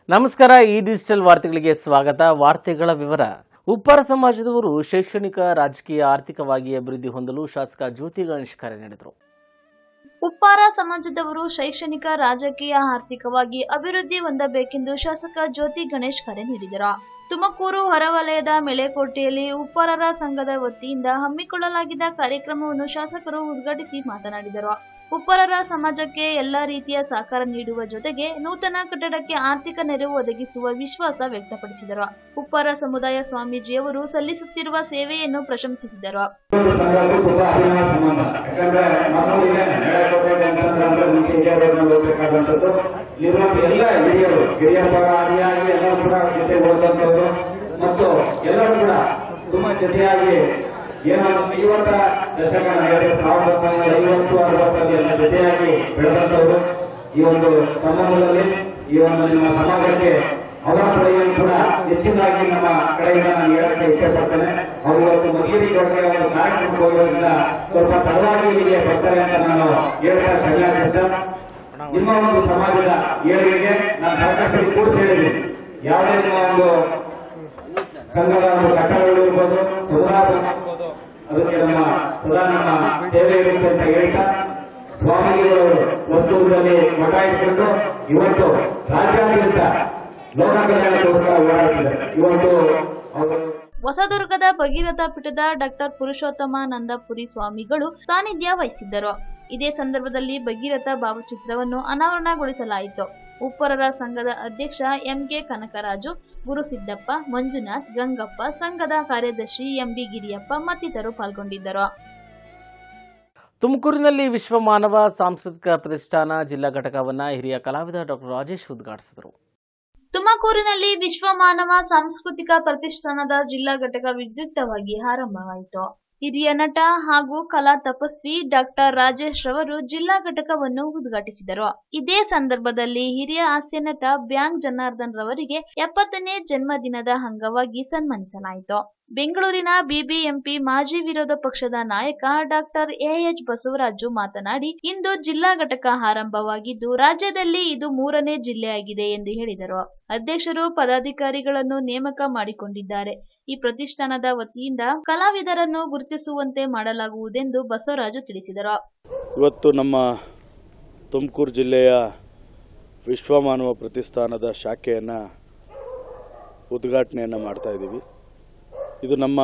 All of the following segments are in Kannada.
ನಮಸ್ಕಾರ ಈ ಡಿಜಿಟಲ್ ವಾರ್ತೆಗಳಿಗೆ ಸ್ವಾಗತ ವಾರ್ತೆಗಳ ವಿವರ ಉಪ್ಪಾರ ಸಮಾಜದವರು ಶೈಕ್ಷಣಿಕ ರಾಜಕೀಯ ಆರ್ಥಿಕವಾಗಿ ಅಭಿವೃದ್ಧಿ ಹೊಂದಲು ಶಾಸಕ ಜ್ಯೋತಿ ಗಣೇಶ್ ಕರೆ ನೀಡಿದರು ಉಪ್ಪಾರ ಸಮಾಜದವರು ಶೈಕ್ಷಣಿಕ ರಾಜಕೀಯ ಆರ್ಥಿಕವಾಗಿ ಅಭಿವೃದ್ಧಿ ಹೊಂದಬೇಕೆಂದು ಶಾಸಕ ಜ್ಯೋತಿ ಗಣೇಶ್ ಕರೆ ನೀಡಿದರು ತುಮಕೂರು ಹೊರವಲಯದ ಮೆಳೆಕೋಟೆಯಲ್ಲಿ ಉಪ್ಪಾರರ ಸಂಘದ ವತಿಯಿಂದ ಹಮ್ಮಿಕೊಳ್ಳಲಾಗಿದ್ದ ಕಾರ್ಯಕ್ರಮವನ್ನು ಶಾಸಕರು ಉದ್ಘಾಟಿಸಿ ಮಾತನಾಡಿದರು ಉಪ್ಪಾರರ ಸಮಾಜಕ್ಕೆ ಎಲ್ಲಾ ರೀತಿಯ ಸಹಕಾರ ನೀಡುವ ಜೊತೆಗೆ ನೂತನ ಕಟ್ಟಡಕ್ಕೆ ಆರ್ಥಿಕ ನೆರವು ಒದಗಿಸುವ ವಿಶ್ವಾಸ ವ್ಯಕ್ತಪಡಿಸಿದರು ಉಪ್ಪಾರ ಸಮುದಾಯ ಸ್ವಾಮೀಜಿಯವರು ಸಲ್ಲಿಸುತ್ತಿರುವ ಸೇವೆಯನ್ನು ಪ್ರಶಂಸಿಸಿದರು ಒಂದು ಸಂಘಕ್ಕೂ ತುಂಬಾ ಅಭಿನವ ಸಂಬಂಧ ಯಾಕಂದ್ರೆ ನಮ್ಮೂರಿಗೆ ನೆಲಕೋಟೆ ಅಂತಂದ್ರೆ ಮುಂಚೆ ವಿಜಯಪುರದಲ್ಲಿ ಹೋಗ್ಬೇಕಾದಂಥದ್ದು ಇಲ್ಲಿರುವಂತ ಎಲ್ಲ ಹಿರಿಯರು ಹಿರಿಯಪ್ಪ ಆದಿಯಾಗಿ ಎಲ್ಲರೂ ಕೂಡ ಜೊತೆ ಓದಂತವ್ರು ಮತ್ತು ಎಲ್ಲರೂ ಕೂಡ ತುಂಬಾ ಜೊತೆಯಾಗಿ ಏನೋ ಐವತ್ತ ದಶಕ ನಡೆಯುತ್ತೆ ಸಾವಿರದ ಒಂಬೈನೂರ ಐವತ್ತು ಅರವತ್ತರಲ್ಲಿ ಎಲ್ಲ ಜೊತೆಯಾಗಿ ಬೆಳೆದಂತವರು ಈ ಒಂದು ಸಂಬಂಧದಲ್ಲಿ ಈ ಒಂದು ನಿಮ್ಮ ಸಮಾಜಕ್ಕೆ ಅವರ ಕೊಡುಗೆಯನ್ನು ಕೂಡ ಹೆಚ್ಚಿನದಾಗಿ ನಮ್ಮ ಕಡೆಯಿಂದ ನಾನು ಹೇಳಕ್ಕೆ ಇಷ್ಟಪಡ್ತೇನೆ ಅವರು ಇವತ್ತು ಮಧುಗಿರಿ ಕೊಡುಗೆ ಒಂದು ಕಾರ್ಯಕ್ರಮಕ್ಕೆ ಹೋಗೋದ್ರಿಂದ ಸ್ವಲ್ಪ ತಡವಾಗಿ ಇಲ್ಲಿಗೆ ಬರ್ತಾರೆ ಅಂತ ನಾನು ಹೇಳ್ತಾ ಸರಿಯಾದ ನಿಮ್ಮ ಒಂದು ಸಮಾಜದ ಏಳಿಗೆಗೆ ನಾನು ಸಾಕಷ್ಟು ಕೂಡಿಸಿ ಹೇಳಿದ್ದೀನಿ ಯಾವುದೇ ನಿಮ್ಮ ಒಂದು ಸಂಘದ ಒಂದು ಕಟ್ಟಡಗಳು ಇರ್ಬೋದು ಸಮುದಾಯ ಇರ್ಬೋದು, ಅದಕ್ಕೆ ನಮ್ಮ ಸದಾ ನಮ್ಮ ಸೇವೆ ಇರುತ್ತೆ ಅಂತ ಹೇಳ್ತಾ ಸ್ವಾಮಿಗಳವರು ವಸ್ತುಗಳಲ್ಲಿ ಮಠ ಇಟ್ಕೊಂಡು ಇವತ್ತು ರಾಜ್ಯಾದ್ಯಂತ ಲೋಕ ಕಲ್ಯಾಣಕ್ಕೋಸ್ಕರ ಓಡಾಡ್ತಿದ್ದಾರೆ ಇವತ್ತು ಅವರು ಹೊಸದುರ್ಗದ ಭಗೀರಥ ಪೀಠದ ಡಾಕ್ಟರ್ ಪುರುಷೋತ್ತಮಾನಂದಪುರಿ ಸ್ವಾಮಿಗಳು ಸಾನ್ನಿಧ್ಯ ವಹಿಸಿದ್ದರು ಇದೇ ಸಂದರ್ಭದಲ್ಲಿ ಭಗೀರಥ ಭಾವಚಿತ್ರವನ್ನು ಅನಾವರಣಗೊಳಿಸಲಾಯಿತು ಉಪ್ಪರರ ಸಂಘದ ಅಧ್ಯಕ್ಷ ಎಂಕೆ ಕನಕರಾಜು ಗುರುಸಿದ್ದಪ್ಪ ಮಂಜುನಾಥ್ ಗಂಗಪ್ಪ ಸಂಘದ ಕಾರ್ಯದರ್ಶಿ ಎಂಬಿ ಗಿರಿಯಪ್ಪ ಮತ್ತಿತರರು ಪಾಲ್ಗೊಂಡಿದ್ದರು ತುಮಕೂರಿನಲ್ಲಿ ವಿಶ್ವ ಮಾನವ ಸಾಂಸ್ಕೃತಿಕ ಪ್ರತಿಷ್ಠಾನ ಜಿಲ್ಲಾ ಘಟಕವನ್ನು ಹಿರಿಯ ಕಲಾವಿದ ಡಾಕ್ಟರ್ ರಾಜೇಶ್ ಉದ್ಘಾಟಿಸಿದರು ತುಮಕೂರಿನಲ್ಲಿ ವಿಶ್ವ ಮಾನವ ಸಾಂಸ್ಕೃತಿಕ ಪ್ರತಿಷ್ಠಾನದ ಜಿಲ್ಲಾ ಘಟಕ ವಿದ್ಯುಕ್ತವಾಗಿ ಆರಂಭವಾಯಿತು ಹಿರಿಯ ನಟ ಹಾಗೂ ಕಲಾ ತಪಸ್ವಿ ಡಾಕ್ಟರ್ ರಾಜೇಶ್ ರವರು ಜಿಲ್ಲಾ ಘಟಕವನ್ನು ಉದ್ಘಾಟಿಸಿದರು ಇದೇ ಸಂದರ್ಭದಲ್ಲಿ ಹಿರಿಯ ಹಾಸ್ಯ ನಟ ಬ್ಯಾಂಕ್ ಜನಾರ್ದನ್ ರವರಿಗೆ ಎಪ್ಪತ್ತನೇ ಜನ್ಮದಿನದ ಅಂಗವಾಗಿ ಸನ್ಮಾನಿಸಲಾಯಿತು ಬೆಂಗಳೂರಿನ ಬಿಬಿಎಂಪಿ ಮಾಜಿ ವಿರೋಧ ಪಕ್ಷದ ನಾಯಕ ಡಾಕ್ಟರ್ ಎಎಚ್ ಬಸವರಾಜು ಮಾತನಾಡಿ ಇಂದು ಜಿಲ್ಲಾ ಘಟಕ ಆರಂಭವಾಗಿದ್ದು ರಾಜ್ಯದಲ್ಲಿ ಇದು ಮೂರನೇ ಜಿಲ್ಲೆಯಾಗಿದೆ ಎಂದು ಹೇಳಿದರು ಅಧ್ಯಕ್ಷರು ಪದಾಧಿಕಾರಿಗಳನ್ನು ನೇಮಕ ಮಾಡಿಕೊಂಡಿದ್ದಾರೆ ಈ ಪ್ರತಿಷ್ಠಾನದ ವತಿಯಿಂದ ಕಲಾವಿದರನ್ನು ಗುರುತಿಸುವಂತೆ ಮಾಡಲಾಗುವುದೆಂದು ಬಸವರಾಜು ತಿಳಿಸಿದರು ಇವತ್ತು ನಮ್ಮ ತುಮಕೂರು ಜಿಲ್ಲೆಯ ವಿಶ್ವಮಾನವ ಪ್ರತಿಷ್ಠಾನದ ಶಾಖೆಯನ್ನು ಉದ್ಘಾಟನೆಯನ್ನು ಮಾಡ್ತಾ ಇದ್ದೀವಿ ಇದು ನಮ್ಮ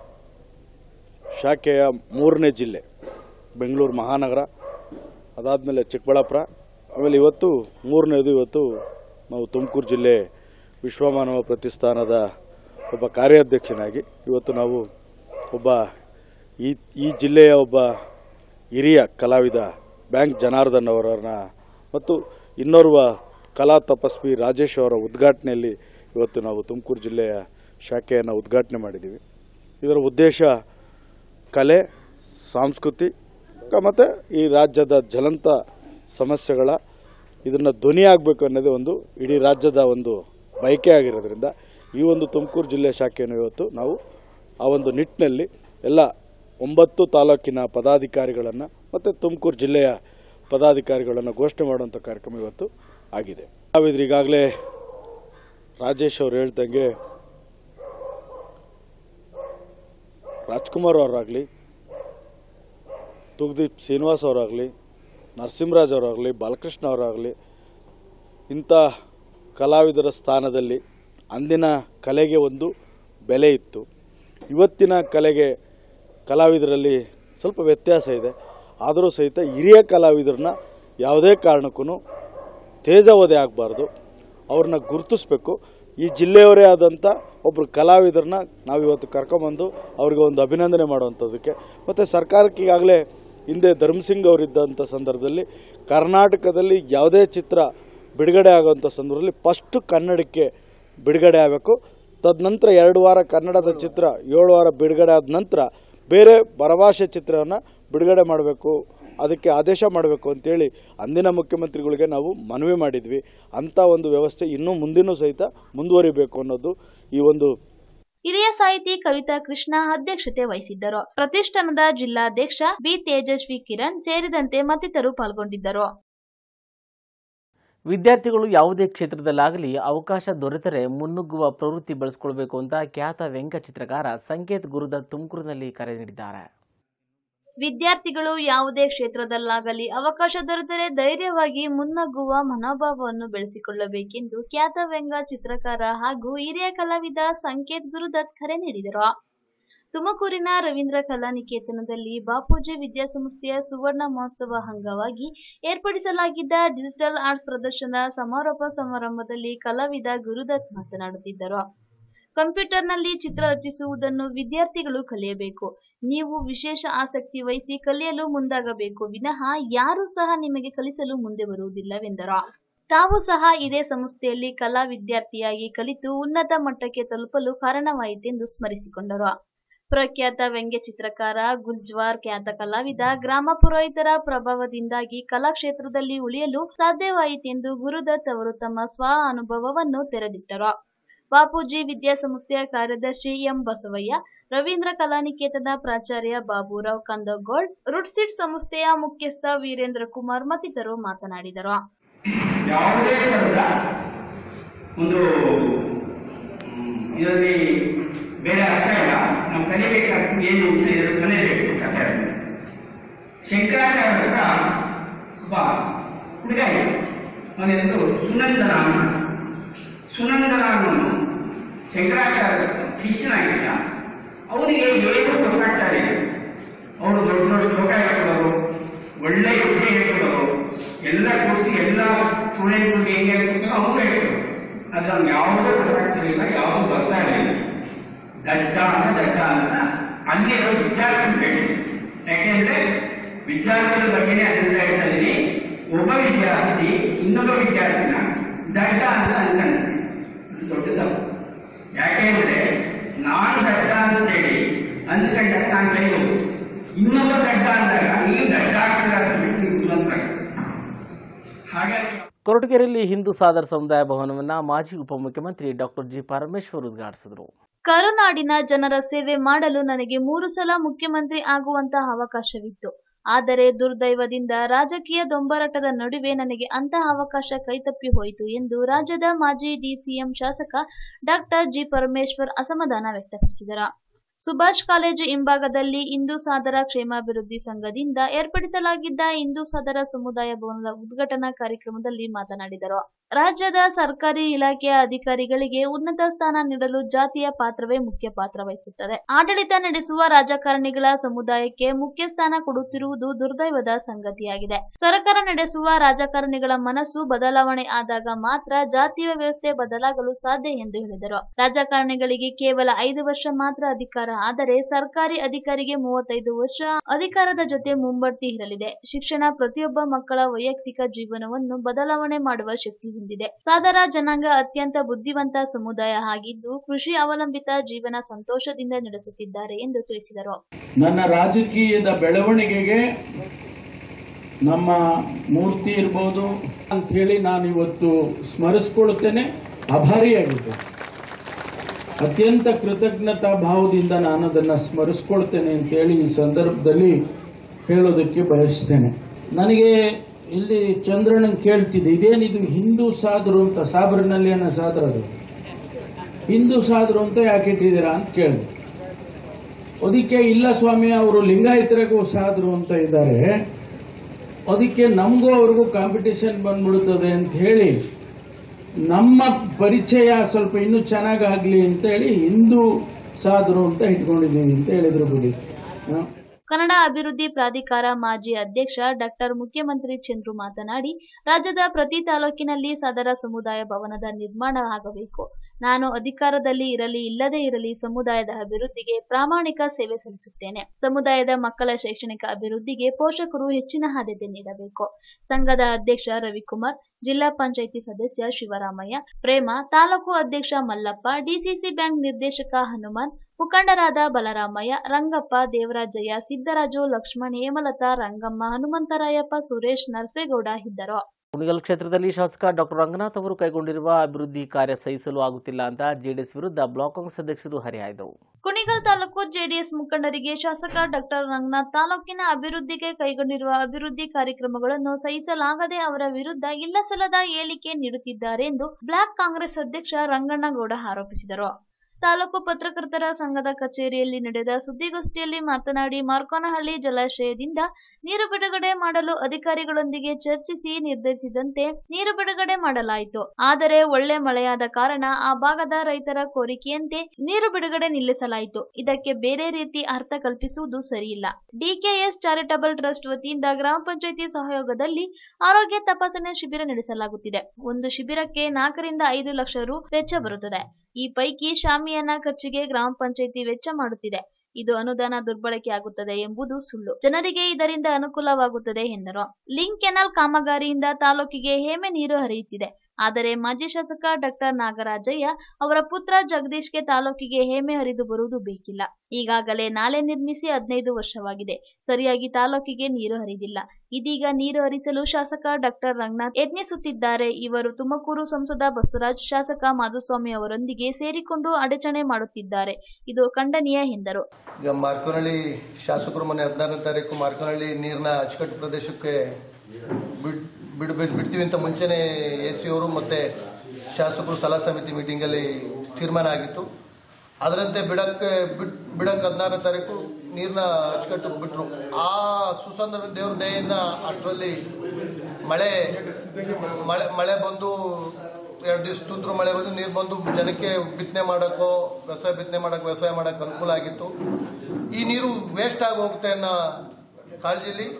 ಶಾಖೆಯ ಮೂರನೇ ಜಿಲ್ಲೆ ಬೆಂಗಳೂರು ಮಹಾನಗರ ಅದಾದಮೇಲೆ ಚಿಕ್ಕಬಳ್ಳಾಪುರ ಆಮೇಲೆ ಇವತ್ತು ಮೂರನೇದು ಇವತ್ತು ನಾವು ತುಮಕೂರು ಜಿಲ್ಲೆ ವಿಶ್ವಮಾನವ ಪ್ರತಿಷ್ಠಾನದ ಒಬ್ಬ ಕಾರ್ಯಾಧ್ಯಕ್ಷನಾಗಿ ಇವತ್ತು ನಾವು ಒಬ್ಬ ಈ ಈ ಜಿಲ್ಲೆಯ ಒಬ್ಬ ಹಿರಿಯ ಕಲಾವಿದ ಬ್ಯಾಂಕ್ ಜನಾರ್ದನ್ ಅವರನ್ನ ಮತ್ತು ಇನ್ನೋರ್ವ ಕಲಾ ತಪಸ್ವಿ ರಾಜೇಶ್ ಅವರ ಉದ್ಘಾಟನೆಯಲ್ಲಿ ಇವತ್ತು ನಾವು ತುಮಕೂರು ಜಿಲ್ಲೆಯ ಶಾಖೆಯನ್ನು ಉದ್ಘಾಟನೆ ಮಾಡಿದ್ದೀವಿ ಇದರ ಉದ್ದೇಶ ಕಲೆ ಸಾಂಸ್ಕೃತಿಕ ಮತ್ತು ಈ ರಾಜ್ಯದ ಜ್ವಲಂತ ಸಮಸ್ಯೆಗಳ ಇದನ್ನು ಧ್ವನಿ ಆಗಬೇಕು ಅನ್ನೋದೇ ಒಂದು ಇಡೀ ರಾಜ್ಯದ ಒಂದು ಬಯಕೆ ಆಗಿರೋದ್ರಿಂದ ಈ ಒಂದು ತುಮಕೂರು ಜಿಲ್ಲೆ ಶಾಖೆಯನ್ನು ಇವತ್ತು ನಾವು ಆ ಒಂದು ನಿಟ್ಟಿನಲ್ಲಿ ಎಲ್ಲ ಒಂಬತ್ತು ತಾಲೂಕಿನ ಪದಾಧಿಕಾರಿಗಳನ್ನು ಮತ್ತು ತುಮಕೂರು ಜಿಲ್ಲೆಯ ಪದಾಧಿಕಾರಿಗಳನ್ನು ಘೋಷಣೆ ಮಾಡುವಂಥ ಕಾರ್ಯಕ್ರಮ ಇವತ್ತು ಆಗಿದೆ ನಾವಿದ್ರೆ ಈಗಾಗಲೇ ರಾಜೇಶ್ ಅವರು ಹೇಳ್ದಂಗೆ ರಾಜ್ಕುಮಾರ್ ಅವರಾಗಲಿ ತುಗ್ದೀಪ್ ಶ್ರೀನಿವಾಸ್ ಅವರಾಗಲಿ ನರಸಿಂಹರಾಜ್ ಅವರಾಗಲಿ ಬಾಲಕೃಷ್ಣ ಅವರಾಗಲಿ ಇಂಥ ಕಲಾವಿದರ ಸ್ಥಾನದಲ್ಲಿ ಅಂದಿನ ಕಲೆಗೆ ಒಂದು ಬೆಲೆ ಇತ್ತು ಇವತ್ತಿನ ಕಲೆಗೆ ಕಲಾವಿದರಲ್ಲಿ ಸ್ವಲ್ಪ ವ್ಯತ್ಯಾಸ ಇದೆ ಆದರೂ ಸಹಿತ ಹಿರಿಯ ಕಲಾವಿದರನ್ನ ಯಾವುದೇ ಕಾರಣಕ್ಕೂ ತೇಜಾವಧೆ ಆಗಬಾರ್ದು ಅವ್ರನ್ನ ಗುರುತಿಸ್ಬೇಕು ಈ ಜಿಲ್ಲೆಯವರೇ ಆದಂಥ ಒಬ್ಬರು ಕಲಾವಿದರನ್ನ ನಾವಿವತ್ತು ಕರ್ಕೊಂಬಂದು ಅವ್ರಿಗೆ ಒಂದು ಅಭಿನಂದನೆ ಮಾಡುವಂಥದ್ದಕ್ಕೆ ಮತ್ತು ಸರ್ಕಾರಕ್ಕೆ ಈಗಾಗಲೇ ಹಿಂದೆ ಧರ್ಮಸಿಂಗ್ ಅವರಿದ್ದಂಥ ಸಂದರ್ಭದಲ್ಲಿ ಕರ್ನಾಟಕದಲ್ಲಿ ಯಾವುದೇ ಚಿತ್ರ ಬಿಡುಗಡೆ ಆಗುವಂಥ ಸಂದರ್ಭದಲ್ಲಿ ಫಸ್ಟು ಕನ್ನಡಕ್ಕೆ ಬಿಡುಗಡೆ ಆಗಬೇಕು ತದನಂತರ ಎರಡು ವಾರ ಕನ್ನಡದ ಚಿತ್ರ ಏಳು ವಾರ ಬಿಡುಗಡೆ ಆದ ನಂತರ ಬೇರೆ ಪರಭಾಷೆ ಚಿತ್ರವನ್ನು ಬಿಡುಗಡೆ ಮಾಡಬೇಕು ಅದಕ್ಕೆ ಆದೇಶ ಮಾಡಬೇಕು ಅಂತೇಳಿ ಅಂದಿನ ಮುಖ್ಯಮಂತ್ರಿಗಳಿಗೆ ನಾವು ಮನವಿ ಮಾಡಿದ್ವಿ ಅಂಥ ಒಂದು ವ್ಯವಸ್ಥೆ ಇನ್ನೂ ಮುಂದಿನೂ ಸಹಿತ ಮುಂದುವರಿಬೇಕು ಅನ್ನೋದು ಈ ಒಂದು ಹಿರಿಯ ಸಾಹಿತಿ ಕವಿತಾ ಕೃಷ್ಣ ಅಧ್ಯಕ್ಷತೆ ವಹಿಸಿದ್ದರು ಪ್ರತಿಷ್ಠಾನದ ಜಿಲ್ಲಾಧ್ಯಕ್ಷ ಬಿ ತೇಜಸ್ವಿ ಕಿರಣ್ ಸೇರಿದಂತೆ ಮತ್ತಿತರರು ಪಾಲ್ಗೊಂಡಿದ್ದರು ವಿದ್ಯಾರ್ಥಿಗಳು ಯಾವುದೇ ಕ್ಷೇತ್ರದಲ್ಲಾಗಲಿ ಅವಕಾಶ ದೊರೆತರೆ ಮುನ್ನುಗ್ಗುವ ಪ್ರವೃತ್ತಿ ಬೆಳೆಸ್ಕೊಳ್ಬೇಕು ಅಂತ ಖ್ಯಾತ ವ್ಯಂಗ್ಯ ಚಿತ್ರಕಾರ ಸಂಕೇತ್ ಗುರುದತ್ ತುಮಕೂರಿನಲ್ಲಿ ಕರೆ ನೀಡಿದ್ದಾರೆ ವಿದ್ಯಾರ್ಥಿಗಳು ಯಾವುದೇ ಕ್ಷೇತ್ರದಲ್ಲಾಗಲಿ ಅವಕಾಶ ದೊರೆತರೆ ಧೈರ್ಯವಾಗಿ ಮುನ್ನಗ್ಗುವ ಮನೋಭಾವವನ್ನು ಬೆಳೆಸಿಕೊಳ್ಳಬೇಕೆಂದು ಖ್ಯಾತ ವ್ಯಂಗ್ಯ ಚಿತ್ರಕಾರ ಹಾಗೂ ಹಿರಿಯ ಕಲಾವಿದ ಸಂಕೇತ್ ಗುರುದತ್ ಕರೆ ನೀಡಿದರು ತುಮಕೂರಿನ ರವೀಂದ್ರ ಕಲಾನಿಕೇತನದಲ್ಲಿ ಬಾಪೂಜಿ ವಿದ್ಯಾಸಂಸ್ಥೆಯ ಸುವರ್ಣ ಮಹೋತ್ಸವ ಅಂಗವಾಗಿ ಏರ್ಪಡಿಸಲಾಗಿದ್ದ ಡಿಜಿಟಲ್ ಆರ್ಟ್ಸ್ ಪ್ರದರ್ಶನ ಸಮಾರೋಪ ಸಮಾರಂಭದಲ್ಲಿ ಕಲಾವಿದ ಗುರುದತ್ ಮಾತನಾಡುತ್ತಿದ್ದರು ಕಂಪ್ಯೂಟರ್ನಲ್ಲಿ ಚಿತ್ರ ರಚಿಸುವುದನ್ನು ವಿದ್ಯಾರ್ಥಿಗಳು ಕಲಿಯಬೇಕು ನೀವು ವಿಶೇಷ ಆಸಕ್ತಿ ವಹಿಸಿ ಕಲಿಯಲು ಮುಂದಾಗಬೇಕು ವಿನಃ ಯಾರೂ ಸಹ ನಿಮಗೆ ಕಲಿಸಲು ಮುಂದೆ ಬರುವುದಿಲ್ಲವೆಂದರು ತಾವು ಸಹ ಇದೇ ಸಂಸ್ಥೆಯಲ್ಲಿ ಕಲಾ ವಿದ್ಯಾರ್ಥಿಯಾಗಿ ಕಲಿತು ಉನ್ನತ ಮಟ್ಟಕ್ಕೆ ತಲುಪಲು ಕಾರಣವಾಯಿತೆಂದು ಸ್ಮರಿಸಿಕೊಂಡರು ಪ್ರಖ್ಯಾತ ವ್ಯಂಗ್ಯ ಚಿತ್ರಕಾರ ಗುಲ್ಜ್ವಾರ್ ಖ್ಯಾತ ಕಲಾವಿದ ಗ್ರಾಮ ಪುರೋಹಿತರ ಪ್ರಭಾವದಿಂದಾಗಿ ಕಲಾಕ್ಷೇತ್ರದಲ್ಲಿ ಉಳಿಯಲು ಸಾಧ್ಯವಾಯಿತೆಂದು ಗುರುದತ್ ಅವರು ತಮ್ಮ ಸ್ವ ಅನುಭವವನ್ನು ತೆರೆದಿಟ್ಟರು ಬಾಪೂಜಿ ವಿದ್ಯಾಸಂಸ್ಥೆಯ ಕಾರ್ಯದರ್ಶಿ ಎಂ ಬಸವಯ್ಯ ರವೀಂದ್ರ ಕಲಾನಿಕೇತನ ಪ್ರಾಚಾರ್ಯ ಬಾಬುರಾವ್ ಕಂದಗೋಳ್ ರುಡ್ಸಿಟ್ ಸಂಸ್ಥೆಯ ಮುಖ್ಯಸ್ಥ ವೀರೇಂದ್ರ ಕುಮಾರ್ ಮತ್ತಿತರರು ಮಾತನಾಡಿದರು ಯಾವುದೇ ಥರದ ಒಂದು ಮ್, ಇದರಲ್ಲಿ ಬೇರೆ ಅರ್ಥ ಇಲ್ಲ ನಾವು ಕಲಿಬೇಕಾದ ಏನು ಅಂತ ಇದು ಕಲಿಯಬೇಕು ಅರ್ಥ ಇಲ್ಲ. ಶಂಕರಾಚಾರ್ಯ ಹತ್ರ ಒಬ್ಬ ಹುಡುಗ ಇದ್ದ. ಅವನ ಹೆಸರು ಸುನಂದನ ಅಂತ. ಸುನಂದನ ಅನ್ನೋನು ಶಂಕರಾಚಾರ್ಯ ಶಿಷ್ಯನಾಗಿದ್ದ ಅವನಿಗೆ ಏನು ಗೊತ್ತಾಗ್ತಾ ಇಲ್ಲ ಅವರು ದೊಡ್ಡ ದೊಡ್ಡ ಶ್ಲೋಕ ಹೇಳ್ಕೊಡೋರು ಒಳ್ಳೆ ವಿದ್ಯೆ ಹೇಳ್ಕೊಡೋರು ಎಲ್ಲ ಕೂರಿಸಿ ಎಲ್ಲ ಸ್ಟೂಡೆಂಟ್ಗಳಿಗೆ ಹೆಂಗೆ ಹೇಳ್ಕೊಡ್ತಾರೋ ಅವ್ರು ಹೇಳ್ಕೊಡೋರು ಆದ್ರೆ ಅವ್ನು ಯಾವುದೂ ಗೊತ್ತಾಗ್ತಿರ್ಲಿಲ್ಲ ಯಾವುದೂ ಬರ್ತಾ ಇರಲಿಲ್ಲ ದಡ್ಡ ಅಂತ ದಡ್ಡ ಅಂತ ಅಲ್ಲಿರೋ ವಿದ್ಯಾರ್ಥಿ ಹೇಳಿ ಯಾಕೆಂದ್ರೆ ವಿದ್ಯಾರ್ಥಿಗಳ ಬಗ್ಗೆನೇ ಅದರಿಂದ ಹೇಳ್ತಾ ಇದ್ದೀನಿ ಒಬ್ಬ ವಿದ್ಯಾರ್ಥಿ ಇನ್ನೊಬ್ಬ ವಿದ್ಯಾರ್ಥಿನ ದಡ್ಡ ಅಂತ ಅನ್ಕೊಂಡ ದೊಡ್ಡ ತಪ್ಪು ಯಾಕೆಂದ್ರೆ ನಾನು ದಡ್ಡ ಅಂತ ಹೇಳಿ ಅಂದ್ಕೊಂಡಾಗ ನಾನು ಕಲಿಬಹುದು ಇನ್ನೊಬ್ಬ ದಡ್ಡ ಅಂದಾಗ ನೀವು ದಡ್ಡ ಆಗ್ತೀರ ಅಂತ ಬಿಟ್ಟು ನೀವು ಬುದ್ಧಿವಂತರ ಹಾಗಾಗಿ ಕೊರಟಗೆರೆಯಲ್ಲಿ ಹಿಂದೂ ಸಾದರ ಸಮುದಾಯ ಭವನವನ್ನು ಮಾಜಿ ಉಪಮುಖ್ಯಮಂತ್ರಿ ಡಾಕ್ಟರ್ ಜಿ ಪರಮೇಶ್ವರ್ ಉದ್ಘಾಟಿಸಿದರು ಕರುನಾಡಿನ ಜನರ ಸೇವೆ ಮಾಡಲು ನನಗೆ ಮೂರು ಸಲ ಮುಖ್ಯಮಂತ್ರಿ ಆಗುವಂತಹ ಅವಕಾಶವಿತ್ತು ಆದರೆ ದುರ್ದೈವದಿಂದ ರಾಜಕೀಯ ದೊಂಬರಾಟದ ನಡುವೆ ನನಗೆ ಅಂತಹ ಅವಕಾಶ ಕೈತಪ್ಪಿ ಹೋಯಿತು ಎಂದು ರಾಜ್ಯದ ಮಾಜಿ ಡಿಸಿಎಂ ಶಾಸಕ ಡಾಕ್ಟರ್ ಜಿ ಪರಮೇಶ್ವರ್ ಅಸಮಾಧಾನ ವ್ಯಕ್ತಪಡಿಸಿದರು ಸುಭಾಷ್ ಕಾಲೇಜು ಹಿಂಭಾಗದಲ್ಲಿ ಹಿಂದೂ ಸಾದರ ಕ್ಷೇಮಾಭಿವೃದ್ಧಿ ಸಂಘದಿಂದ ಏರ್ಪಡಿಸಲಾಗಿದ್ದ ಹಿಂದೂ ಸಾದರ ಸಮುದಾಯ ಭವನದ ಉದ್ಘಾಟನಾ ಕಾರ್ಯಕ್ರಮದಲ್ಲಿ ಮಾತನಾಡಿದರು ರಾಜ್ಯದ ಸರ್ಕಾರಿ ಇಲಾಖೆಯ ಅಧಿಕಾರಿಗಳಿಗೆ ಉನ್ನತ ಸ್ಥಾನ ನೀಡಲು ಜಾತಿಯ ಪಾತ್ರವೇ ಮುಖ್ಯ ಪಾತ್ರ ವಹಿಸುತ್ತದೆ ಆಡಳಿತ ನಡೆಸುವ ರಾಜಕಾರಣಿಗಳ ಸಮುದಾಯಕ್ಕೆ ಮುಖ್ಯ ಸ್ಥಾನ ಕೊಡುತ್ತಿರುವುದು ದುರ್ದೈವದ ಸಂಗತಿಯಾಗಿದೆ ಸರ್ಕಾರ ನಡೆಸುವ ರಾಜಕಾರಣಿಗಳ ಮನಸ್ಸು ಬದಲಾವಣೆ ಆದಾಗ ಮಾತ್ರ ಜಾತಿಯ ವ್ಯವಸ್ಥೆ ಬದಲಾಗಲು ಸಾಧ್ಯ ಎಂದು ಹೇಳಿದರು ರಾಜಕಾರಣಿಗಳಿಗೆ ಕೇವಲ ಐದು ವರ್ಷ ಮಾತ್ರ ಅಧಿಕಾರ ಆದರೆ ಸರ್ಕಾರಿ ಅಧಿಕಾರಿಗೆ ಮೂವತ್ತೈದು ವರ್ಷ ಅಧಿಕಾರದ ಜೊತೆ ಮುಂಬಡ್ತಿ ಇರಲಿದೆ ಶಿಕ್ಷಣ ಪ್ರತಿಯೊಬ್ಬ ಮಕ್ಕಳ ವೈಯಕ್ತಿಕ ಜೀವನವನ್ನು ಬದಲಾವಣೆ ಮಾಡುವ ಶಕ್ತಿ ಹೊಂದಿದೆ ಸಾದರ ಜನಾಂಗ ಅತ್ಯಂತ ಬುದ್ಧಿವಂತ ಸಮುದಾಯ ಆಗಿದ್ದು ಕೃಷಿ ಅವಲಂಬಿತ ಜೀವನ ಸಂತೋಷದಿಂದ ನಡೆಸುತ್ತಿದ್ದಾರೆ ಎಂದು ತಿಳಿಸಿದರು ನನ್ನ ರಾಜಕೀಯದ ಬೆಳವಣಿಗೆಗೆ ನಮ್ಮ ಮೂರ್ತಿ ಇರ್ಬೋದು ಅಂತ ಹೇಳಿ ನಾನು ಇವತ್ತು ಸ್ಮರಿಸ್ಕೊಳ್ತೇನೆ ಅಭಾರಿಯಾಗಿದ್ದೆ ಅತ್ಯಂತ ಕೃತಜ್ಞತಾ ಭಾವದಿಂದ ನಾನು ಅದನ್ನು ಸ್ಮರಿಸ್ಕೊಳ್ತೇನೆ ಅಂತೇಳಿ ಈ ಸಂದರ್ಭದಲ್ಲಿ ಹೇಳೋದಕ್ಕೆ ಬಯಸ್ತೇನೆ ನನಗೆ ಇಲ್ಲಿ ಚಂದ್ರಣ್ಣನ್ ಕೇಳ್ತಿದ್ದೆ ಇದೇನಿದು ಹಿಂದೂ ಸಾಧರು ಅಂತ ಸಾಬರಿನಲ್ಲಿ ಅನ್ನೋ ಸಾದ್ರ ಅದು ಹಿಂದೂ ಸಾಧರು ಅಂತ ಯಾಕೆ ಇಟ್ಟಿದ್ದೀರಾ ಅಂತ ಕೇಳಿದೆ ಅದಕ್ಕೆ ಇಲ್ಲ ಸ್ವಾಮಿ ಅವರು ಲಿಂಗಾಯತರಿಗೂ ಸಾಧರು ಅಂತ ಇದ್ದಾರೆ ಅದಕ್ಕೆ ನಮಗೂ ಅವ್ರಿಗೂ ಕಾಂಪಿಟೇಷನ್ ಬಂದ್ಬಿಡುತ್ತದೆ ಅಂತ ಹೇಳಿ ನಮ್ಮ ಪರಿಚಯ ಸ್ವಲ್ಪ ಇನ್ನೂ ಚೆನ್ನಾಗಾಗ್ಲಿ ಅಂತ ಹೇಳಿ ಹಿಂದೂ ಸಾಧರು ಅಂತ ಇಟ್ಕೊಂಡಿದ್ದೀವಿ ಅಂತ ಹೇಳಿದ್ರು ಬಿಡಿ ಹ. ಕನ್ನಡ ಅಭಿವೃದ್ಧಿ ಪ್ರಾಧಿಕಾರ ಮಾಜಿ ಅಧ್ಯಕ್ಷ ಡಾಕ್ಟರ್ ಮುಖ್ಯಮಂತ್ರಿ ಚಂದ್ರು ಮಾತನಾಡಿ ರಾಜ್ಯದ ಪ್ರತಿ ತಾಲೂಕಿನಲ್ಲಿ ಸದರ ಸಮುದಾಯ ಭವನದ ನಿರ್ಮಾಣ ಆಗಬೇಕು ನಾನು ಅಧಿಕಾರದಲ್ಲಿ ಇರಲಿ ಇಲ್ಲದೇ ಇರಲಿ ಸಮುದಾಯದ ಅಭಿವೃದ್ಧಿಗೆ ಪ್ರಾಮಾಣಿಕ ಸೇವೆ ಸಲ್ಲಿಸುತ್ತೇನೆ ಸಮುದಾಯದ ಮಕ್ಕಳ ಶೈಕ್ಷಣಿಕ ಅಭಿವೃದ್ಧಿಗೆ ಪೋಷಕರು ಹೆಚ್ಚಿನ ಆದ್ಯತೆ ನೀಡಬೇಕು ಸಂಘದ ಅಧ್ಯಕ್ಷ ರವಿಕುಮಾರ್ ಜಿಲ್ಲಾ ಪಂಚಾಯಿತಿ ಸದಸ್ಯ ಶಿವರಾಮಯ್ಯ ಪ್ರೇಮ ತಾಲೂಕು ಅಧ್ಯಕ್ಷ ಮಲ್ಲಪ್ಪ ಡಿಸಿಸಿ ಬ್ಯಾಂಕ್ ನಿರ್ದೇಶಕ ಹನುಮಾನ್ ಮುಖಂಡರಾದ ಬಲರಾಮಯ್ಯ ರಂಗಪ್ಪ ದೇವರಾಜಯ್ಯ ಸಿದ್ದರಾಜು ಲಕ್ಷ್ಮಣ್ ಹೇಮಲತಾ ರಂಗಮ್ಮ ಹನುಮಂತರಾಯಪ್ಪ ಸುರೇಶ್ ನರಸೇಗೌಡ ಇದ್ದರು ಕುಣಿಗಲ್ ಕ್ಷೇತ್ರದಲ್ಲಿ ಶಾಸಕ ಡಾಕ್ಟರ್ ರಂಗನಾಥ್ ಅವರು ಕೈಗೊಂಡಿರುವ ಅಭಿವೃದ್ಧಿ ಕಾರ್ಯ ಸಹಿಸಲು ಆಗುತ್ತಿಲ್ಲ ಅಂತ ಜೆಡಿಎಸ್ ವಿರುದ್ಧ ಬ್ಲಾಕ್ ಕಾಂಗ್ರೆಸ್ ಅಧ್ಯಕ್ಷರು ಹರಿಹಾಯ್ದರು ಕುಣಿಗಲ್ ತಾಲೂಕು ಜೆಡಿಎಸ್ ಮುಖಂಡರಿಗೆ ಶಾಸಕ ಡಾಕ್ಟರ್ ರಂಗನಾಥ್ ತಾಲೂಕಿನ ಅಭಿವೃದ್ಧಿಗೆ ಕೈಗೊಂಡಿರುವ ಅಭಿವೃದ್ಧಿ ಕಾರ್ಯಕ್ರಮಗಳನ್ನು ಸಹಿಸಲಾಗದೆ ಅವರ ವಿರುದ್ಧ ಇಲ್ಲಸಲ್ಲದ ಹೇಳಿಕೆ ನೀಡುತ್ತಿದ್ದಾರೆ ಎಂದು ಬ್ಲಾಕ್ ಕಾಂಗ್ರೆಸ್ ಅಧ್ಯಕ್ಷ ರಂಗಣ್ಣಗೌಡ ಆರೋಪಿಸಿದರು ತಾಲೂಕು ಪತ್ರಕರ್ತರ ಸಂಘದ ಕಚೇರಿಯಲ್ಲಿ ನಡೆದ ಸುದ್ದಿಗೋಷ್ಠಿಯಲ್ಲಿ ಮಾತನಾಡಿ ಮಾರ್ಕೋನಹಳ್ಳಿ ಜಲಾಶಯದಿಂದ ನೀರು ಬಿಡುಗಡೆ ಮಾಡಲು ಅಧಿಕಾರಿಗಳೊಂದಿಗೆ ಚರ್ಚಿಸಿ ನಿರ್ಧರಿಸಿದಂತೆ ನೀರು ಬಿಡುಗಡೆ ಮಾಡಲಾಯಿತು ಆದರೆ ಒಳ್ಳೆ ಮಳೆಯಾದ ಕಾರಣ ಆ ಭಾಗದ ರೈತರ ಕೋರಿಕೆಯಂತೆ ನೀರು ಬಿಡುಗಡೆ ನಿಲ್ಲಿಸಲಾಯಿತು ಇದಕ್ಕೆ ಬೇರೆ ರೀತಿ ಅರ್ಥ ಕಲ್ಪಿಸುವುದು ಸರಿಯಿಲ್ಲ ಡಿಕೆಎಸ್ ಚಾರಿಟಬಲ್ ಟ್ರಸ್ಟ್ ವತಿಯಿಂದ ಗ್ರಾಮ ಪಂಚಾಯಿತಿ ಸಹಯೋಗದಲ್ಲಿ ಆರೋಗ್ಯ ತಪಾಸಣೆ ಶಿಬಿರ ನಡೆಸಲಾಗುತ್ತಿದೆ ಒಂದು ಶಿಬಿರಕ್ಕೆ ನಾಲ್ಕರಿಂದ ಐದು ಲಕ್ಷ ರು ವೆಚ್ಚ ಬರುತ್ತದೆ ಈ ಪೈಕಿ ಶಾಮಿಯಾನ ಖರ್ಚಿಗೆ ಗ್ರಾಮ ಪಂಚಾಯಿತಿ ವೆಚ್ಚ ಮಾಡುತ್ತಿದೆ ಇದು ಅನುದಾನ ದುರ್ಬಳಕೆ ಆಗುತ್ತದೆ ಎಂಬುದು ಸುಳ್ಳು ಜನರಿಗೆ ಇದರಿಂದ ಅನುಕೂಲವಾಗುತ್ತದೆ ಎಂದರು ಲಿಂಕ್ ಕೆನಾಲ್ ಕಾಮಗಾರಿಯಿಂದ ತಾಲೂಕಿಗೆ ಹೇಮೆ ನೀರು ಹರಿಯುತ್ತಿದೆ ಆದರೆ ಮಾಜಿ ಶಾಸಕ ಡಾಕ್ಟರ್ ನಾಗರಾಜಯ್ಯ ಅವರ ಪುತ್ರ ಜಗದೀಶ್ಗೆ ತಾಲೂಕಿಗೆ ಹೇಮೆ ಹರಿದು ಬರುವುದು ಬೇಕಿಲ್ಲ ಈಗಾಗಲೇ ನಾಲೆ ನಿರ್ಮಿಸಿ ಹದಿನೈದು ವರ್ಷವಾಗಿದೆ ಸರಿಯಾಗಿ ತಾಲೂಕಿಗೆ ನೀರು ಹರಿದಿಲ್ಲ ಇದೀಗ ನೀರು ಹರಿಸಲು ಶಾಸಕ ಡಾಕ್ಟರ್ ರಂಗನಾಥ್ ಯತ್ನಿಸುತ್ತಿದ್ದಾರೆ ಇವರು ತುಮಕೂರು ಸಂಸದ ಬಸವರಾಜ್ ಶಾಸಕ ಮಾಧುಸ್ವಾಮಿ ಅವರೊಂದಿಗೆ ಸೇರಿಕೊಂಡು ಅಡಚಣೆ ಮಾಡುತ್ತಿದ್ದಾರೆ ಇದು ಖಂಡನೀಯ ಎಂದರು ಈಗ ಮಾರ್ಕೋನಹಳ್ಳಿ ಶಾಸಕರು ಮೊನ್ನೆ ಹದಿನಾರನೇ ತಾರೀಕು ಮಾರ್ಕೋನಹಳ್ಳಿ ನೀರಿನ ಅಚ್ಚುಕಟ್ಟು ಪ್ರದೇಶಕ್ಕೆ ಬಿಡ್ ಬಿಡ್ ಬಿಡ್- ಬಿಡ್ತೀವಿ ಅಂತ ಮುಂಚೆನೆ ಎ ಸಿ ಅವರು ಮತ್ತೆ ಶಾಸಕರು ಸಲಹಾ ಸಮಿತಿ ಮೀಟಿಂಗಲ್ಲಿ ತೀರ್ಮಾನ ಆಗಿತ್ತು ಅದರಂತೆ ಬಿಡಕ್ಕೆ ಬಿಡ್ ಬಿಡಕ್ಕೆ ಹದಿನಾರನೇ ತಾರೀಕು ನೀರಿನ ಅಚ್ಚುಕಟ್ಟು ಬಿಟ್ರು ಆ ಸುಸಂದರ್ಭ ದೇವ್ರ ದಯೆಯಿಂದ ಅಷ್ಟರಲ್ಲಿ ಮಳೆ ಮಳೆ ಮಳೆ ಬಂದು ಎರಡು ದಿವಸ ತುಂತುರು ಮಳೆ ಬಂದು ನೀರು ಬಂದು ಜನಕ್ಕೆ ಬಿತ್ತನೆ ಮಾಡೋಕ್ಕೋ ವ್ಯವಸಾಯ ಬಿತ್ತನೆ ಮಾಡಕ್ಕೆ ವ್ಯವಸಾಯ ಮಾಡಕ್ಕೆ ಅನುಕೂಲ ಆಗಿತ್ತು ಈ ನೀರು ವೇಸ್ಟ್ ಆಗಿ ಹೋಗುತ್ತೆ ಅನ್ನೋ ಕಾಳಜಿಲಿ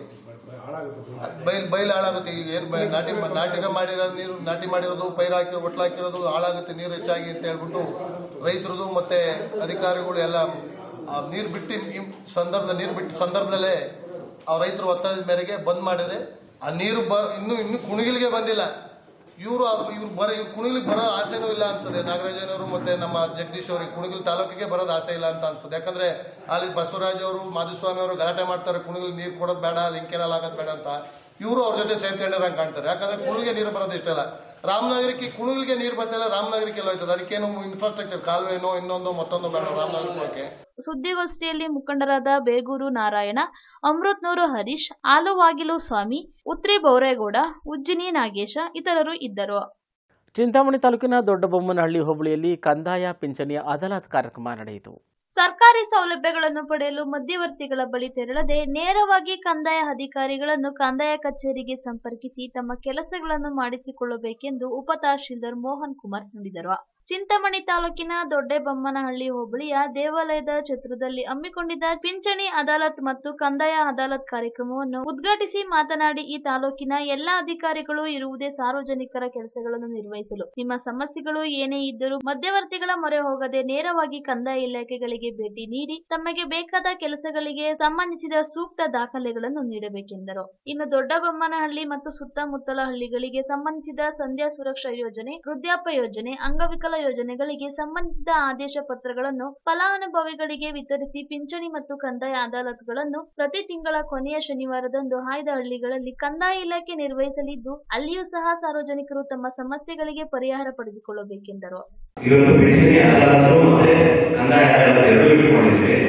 ಬೈಲ್ ಬೈಲ್ ಹಾಳಾಗುತ್ತೆ ಈಗ ಏನು ಬೈ ನಾಟಿ ನಾಟಿಗ ಮಾಡಿರೋ ನೀರು ನಾಟಿ ಮಾಡಿರೋದು ಪೈರು ಹಾಕಿರೋ ಒಟ್ಲು ಹಾಕಿರೋದು ಹಾಳಾಗುತ್ತೆ ನೀರು ಹೆಚ್ಚಾಗಿ ಅಂತ ಹೇಳ್ಬಿಟ್ಟು ರೈತರದು ಮತ್ತೆ ಅಧಿಕಾರಿಗಳು ಎಲ್ಲ ಆ ನೀರು ಬಿಟ್ಟು ಈ ಸಂದರ್ಭ ನೀರು ಬಿಟ್ಟ ಸಂದರ್ಭದಲ್ಲೇ ಆ ರೈತರು ಒತ್ತಾಯದ ಮೇರೆಗೆ ಬಂದ್ ಮಾಡಿದ್ರೆ ಆ ನೀರು ಬ ಇನ್ನು ಇನ್ನು ಕುಣಿಗಿಲಿಗೆ ಬಂದಿಲ್ಲ ಇವರು ಇವ್ರು ಬರ ಇವ್ರು ಕುಣಿಲಿಗೆ ಬರೋ ಆಸೆನೂ ಇಲ್ಲ ಅನ್ಸ್ತದೆ ನಾಗರಾಜನವರು ಮತ್ತೆ ನಮ್ಮ ಜಗದೀಶ್ ಅವರಿಗೆ ಕುಣಿಗಲ್ ತಾಲೂಕಿಗೆ ಬರೋದು ಆಸೆ ಇಲ್ಲ ಅಂತ ಅನ್ಸ್ತದೆ ಯಾಕಂದ್ರೆ ಅಲ್ಲಿ ಬಸವರಾಜ್ ಅವರು ಮಾಧುಸ್ವಾಮಿ ಅವರು ಗಲಾಟೆ ಮಾಡ್ತಾರೆ ಕುಣಿಗಲ್ ನೀರು ಕೊಡೋದು ಬೇಡ ಲಿಂಕೆನಲ್ ಆಗೋದು ಬೇಡ ಅಂತ ಇವರು ಅವ್ರ ಜೊತೆ ಸೇರ್ಕೊಂಡಿರಂಗೆ ಕಾಣ್ತಾರೆ ಯಾಕಂದ್ರೆ ಕುಣಿಗೆ ನೀರು ಬರೋದು ಇಷ್ಟ ಇಲ್ಲ ರಾಮನಗರಕ್ಕೆ ಕುಣಿಗಲ್ಗೆ ನೀರು ಬರ್ತಿಲ್ಲ ರಾಮನಗರಕ್ಕೆ ಎಲ್ಲ ಹೋಯ್ತದೆ ಅದಕ್ಕೇನು ಇನ್ಫ್ರಾಸ್ಟ್ರಕ್ಚರ್ ಕಾಲುವೆನೋ ಇನ್ನೊಂದು ಮತ್ತೊಂದು ಬೇಡ ರಾಮನಗರಕ್ಕೆ ಹೋಗಕ್ಕೆ ಸುದ್ದಿಗೋಷ್ಠಿಯಲ್ಲಿ ಮುಖಂಡರಾದ ಬೇಗೂರು ನಾರಾಯಣ ಅಮೃತ್ನೂರು ಹರೀಶ್ ಆಲುವಾಗಿಲು ಸ್ವಾಮಿ ಉತ್ರಿ ಬೌರೇಗೌಡ ಉಜ್ಜಿನಿ ನಾಗೇಶ ಇತರರು ಇದ್ದರು ಚಿಂತಾಮಣಿ ತಾಲೂಕಿನ ದೊಡ್ಡಬೊಮ್ಮನಹಳ್ಳಿ ಹೋಬಳಿಯಲ್ಲಿ ಕಂದಾಯ ಪಿಂಚಣಿಯ ಅದಾಲತ್ ಕಾರ್ಯಕ್ರಮ ನಡೆಯಿತು ಸರ್ಕಾರಿ ಸೌಲಭ್ಯಗಳನ್ನು ಪಡೆಯಲು ಮಧ್ಯವರ್ತಿಗಳ ಬಳಿ ತೆರಳದೆ ನೇರವಾಗಿ ಕಂದಾಯ ಅಧಿಕಾರಿಗಳನ್ನು ಕಂದಾಯ ಕಚೇರಿಗೆ ಸಂಪರ್ಕಿಸಿ ತಮ್ಮ ಕೆಲಸಗಳನ್ನು ಮಾಡಿಸಿಕೊಳ್ಳಬೇಕೆಂದು ಉಪ ತಹಶೀಲ್ದಾರ್ ಮೋಹನ್ ಕುಮಾರ್ ನುಡಿದರು ಚಿಂತಾಮಣಿ ತಾಲೂಕಿನ ದೊಡ್ಡಬೊಮ್ಮನಹಳ್ಳಿ ಹೋಬಳಿಯ ದೇವಾಲಯದ ಛತ್ರದಲ್ಲಿ ಹಮ್ಮಿಕೊಂಡಿದ್ದ ಪಿಂಚಣಿ ಅದಾಲತ್ ಮತ್ತು ಕಂದಾಯ ಅದಾಲತ್ ಕಾರ್ಯಕ್ರಮವನ್ನು ಉದ್ಘಾಟಿಸಿ ಮಾತನಾಡಿ ಈ ತಾಲೂಕಿನ ಎಲ್ಲಾ ಅಧಿಕಾರಿಗಳು ಇರುವುದೇ ಸಾರ್ವಜನಿಕರ ಕೆಲಸಗಳನ್ನು ನಿರ್ವಹಿಸಲು ನಿಮ್ಮ ಸಮಸ್ಯೆಗಳು ಏನೇ ಇದ್ದರೂ ಮಧ್ಯವರ್ತಿಗಳ ಮೊರೆ ಹೋಗದೆ ನೇರವಾಗಿ ಕಂದಾಯ ಇಲಾಖೆಗಳಿಗೆ ಭೇಟಿ ನೀಡಿ ತಮಗೆ ಬೇಕಾದ ಕೆಲಸಗಳಿಗೆ ಸಂಬಂಧಿಸಿದ ಸೂಕ್ತ ದಾಖಲೆಗಳನ್ನು ನೀಡಬೇಕೆಂದರು ಇನ್ನು ದೊಡ್ಡಬೊಮ್ಮನಹಳ್ಳಿ ಮತ್ತು ಸುತ್ತಮುತ್ತಲ ಹಳ್ಳಿಗಳಿಗೆ ಸಂಬಂಧಿಸಿದ ಸಂಧ್ಯಾ ಸುರಕ್ಷಾ ಯೋಜನೆ ವೃದ್ಧಾಪ್ಯ ಯೋಜನೆ ಅಂಗವಿಕಲ ಯೋಜನೆಗಳಿಗೆ ಸಂಬಂಧಿಸಿದ ಆದೇಶ ಪತ್ರಗಳನ್ನು ಫಲಾನುಭವಿಗಳಿಗೆ ವಿತರಿಸಿ ಪಿಂಚಣಿ ಮತ್ತು ಕಂದಾಯ ಅದಾಲತ್ಗಳನ್ನು ಪ್ರತಿ ತಿಂಗಳ ಕೊನೆಯ ಶನಿವಾರದಂದು ಆಯ್ದ ಹಳ್ಳಿಗಳಲ್ಲಿ ಕಂದಾಯ ಇಲಾಖೆ ನಿರ್ವಹಿಸಲಿದ್ದು ಅಲ್ಲಿಯೂ ಸಹ ಸಾರ್ವಜನಿಕರು ತಮ್ಮ ಸಮಸ್ಯೆಗಳಿಗೆ ಪರಿಹಾರ ಪಡೆದುಕೊಳ್ಳಬೇಕೆಂದರು ಇವತ್ತು ಪಿಂಚಣಿ ಅದಾಲತ್ತು ಮತ್ತೆ ಕಂದಾಯ ಅದಾಲತ್ ಎರಡೂ ಇಟ್ಕೊಂಡಿದ್ವಿ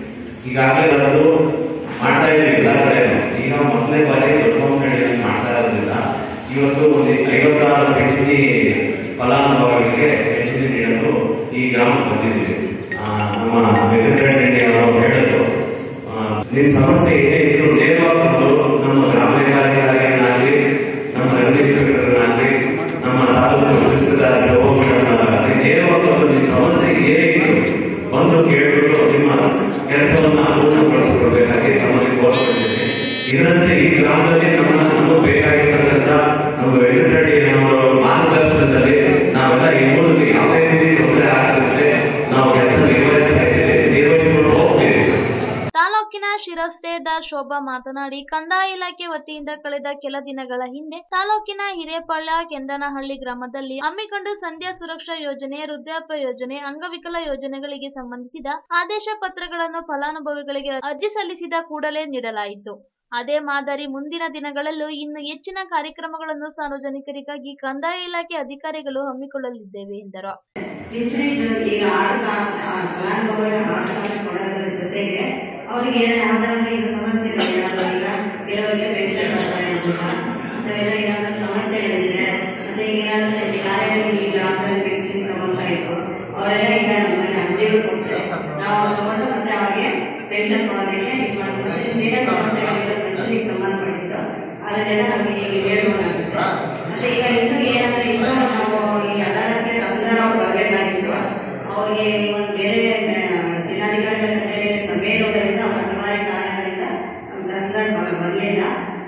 ಈಗಾಗಲೇ ಅದು ಮಾಡ್ತಾ ಇದ್ವಿ ಎಲ್ಲ ಕಡೆನೂ ಈಗ ಮೊದಲನೇ ಬಾರಿ ದೊಡ್ಡ ಮಾಡ್ತಾ ಇರೋದ್ರಿಂದ ಇವತ್ತು ಒಂದು ಐವತ್ತಾರು ಪಿಂಚಣಿ ಫಲಾನುಭವಿಗಳಿಗೆ ಪಿಂಚಣಿ ನೀಡಲು ಈ ಗ್ರಾಮಕ್ಕೆ ಬಂದಿದ್ದೀವಿ ಆ, ನಮ್ಮ ವೆಂಕಟರೆಡ್ಡಿ ಅವರು ಹೇಳಿದ್ರು ಆ, ನಿಮ್ ಸಮಸ್ಯೆ ಏನೇ ಇದ್ರು ನೇರವಾಗಿ ಬಂದು ನಮ್ಮ ಗ್ರಾಮ ಲೆಕ್ಕಾಧಿಕಾರಿಗಳಾಗಲಿ ನಮ್ಮ ರೆವಿನ್ಯೂ ಇನ್ಸ್ಪೆಕ್ಟರ್ಗಳಾಗಲಿ ನಮ್ಮ ತಾಲೂಕು ಸದಸ್ಯರ ಜವಾಬ್ದಾರಿಗಳಾಗಲಿ ನೇರವಾಗಿ ಬಂದು ನಿಮ್ಮ ಸಮಸ್ಯೆ ಏನೇ ಇದ್ರು ಬಂದು ಕೇಳಿಬಿಟ್ಟು ನಿಮ್ಮ ಕೆಲಸವನ್ನ ಪೂರ್ಣಗೊಳಿಸಿಕೊಳ್ಬೇಕಾಗಿ ನಮ್ಮಲ್ಲಿ ಕೋರ್ಕೊಂಡಿದ್ದೇನೆ ಇದರಂತೆ ಈ ಗ್ರಾಮದಲ್ಲಿ ನಮ್ಮ ನಮಗೂ ಬೇಕಾಗಿರ್ತಕ್ಕಂಥ ನಮ್ಮ ವೆಂಕಟರೆಡ್ಡಿ ಅವರ ಮಾರ್ಗದರ್ಶನದಲ್ಲಿ ನಾವೆಲ್ಲ ಈ ಊರಲ್ಲಿ ಯಾವುದೇ ರೀತಿ ತೊಂದರೆ ಆಗದಂತೆ ನಾವು ಕೆಲಸ ನಿರ್ವಹಿಸ್ತಾ ಇದ್ದೇವೆ ನಿರ್ವಹಿಸಿಕೊಂಡು ಹೋಗ್ತೇವೆ ತಾಲೂಕಿನ ಶಿರಸ್ತೇದ ಶೋಭಾ ಮಾತನಾಡಿ ಕಂದಾಯ ಇಲಾಖೆ ವತಿಯಿಂದ ಕಳೆದ ಕೆಲ ದಿನಗಳ ಹಿಂದೆ ತಾಲೂಕಿನ ಹಿರೇಪಾಳ್ಯ ಕೆಂದನಹಳ್ಳಿ ಗ್ರಾಮದಲ್ಲಿ ಹಮ್ಮಿಕೊಂಡು ಸಂಧ್ಯಾ ಸುರಕ್ಷಾ ಯೋಜನೆ ವೃದ್ಧಾಪ್ಯ ಯೋಜನೆ ಅಂಗವಿಕಲ ಯೋಜನೆಗಳಿಗೆ ಸಂಬಂಧಿಸಿದ ಆದೇಶ ಪತ್ರಗಳನ್ನು ಫಲಾನುಭವಿಗಳಿಗೆ ಅರ್ಜಿ ಸಲ್ಲಿಸಿದ ಕೂಡಲೇ ನೀಡಲಾಯಿತು ಅದೇ ಮಾದರಿ ಮುಂದಿನ ದಿನಗಳಲ್ಲೂ ಇನ್ನು ಹೆಚ್ಚಿನ ಕಾರ್ಯಕ್ರಮಗಳನ್ನು ಸಾರ್ವಜನಿಕರಿಗಾಗಿ ಕಂದಾಯ ಇಲಾಖೆ ಅಧಿಕಾರಿಗಳು ಹಮ್ಮಿಕೊಳ್ಳಲಿದ್ದೇವೆ ಎಂದರು ಪಿಂಚಣಿ ಈಗ ಆಡಕ ಫಲಾನುಭವಿ ಸೌಕರ್ಯ ಮಾತನಾಡಿ ಕೊಡೋದ್ರ ಜೊತೆಗೆ ಅವರಿಗೆ ಯಾವ್ದಾದ್ರು ಈಗ ಸಮಸ್ಯೆಗಳಿಲ್ಲ ಈಗ ಕೆಲವರಿಗೆ ಪೆನ್ಷನ್ ಬರ್ತಾ ಇರಲಿಲ್ಲ ಅಥವಾ ಏನಾದ್ರು ಸಮಸ್ಯೆಗಳಿದೆ ಮತ್ತೆ ಏನಾದ್ರು ಯಾರ್ಯಾರು ಗ್ರಾಮದಲ್ಲಿ ಪೆನ್ಷನ್ ತಗೊಳ್ತಾ ಇದ್ರು ಅವರೆಲ್ಲ ಈಗ ನಮ್ಮಲ್ಲಿ ಅರ್ಜಿಗಳು ಕೊಟ್ಟರೆ ನಾವು ತಗೊಂಡು ಮತ್ತೆ ಅವರಿಗೆ ಪೆನ್ಷನ್ ಕೊಡೋದಕ್ಕೆ ಇದು ಮಾಡ್ಕೊಂಡು ಬೇರೆ ಸಮಸ್ಯೆಗಳಿರೋ ಪೆನ್ಷನ್ಗೆ ಸಂಬಂಧಪಟ್ಟಿದ್ದು ಅದನ್ನೆಲ್ಲ ನಮಗೆ ಈಗ ಹೇಳಬಹುದಾಗುತ್ತೆ ಮತ್ತೆ ಈಗ ಇನ್ನೂ ಏನಾದ್ರೆ ಇನ್ನೂ ನಾವು ಈ ಅದಾಲತ್ಗೆ ತಹಸೀಲ್ದಾರ್ ಅವ್ರು ಬರಬೇಕಾಗಿತ್ತು ಅವರಿಗೆ ಒಂದು ಬೇರೆ ಆ, ಜಿಲ್ಲಾಧಿಕಾರಿಗಳ ಕಚೇರಿ ಸಭೆ ಇರೋದ್ರಿಂದ ಅವ್ರ ಅನಿವಾರ್ಯ ಕಾರಣದಿಂದ ನಮ್ಮ ತಹಸೀಲ್ದಾರ್ ಬರ- ಬರಲಿಲ್ಲ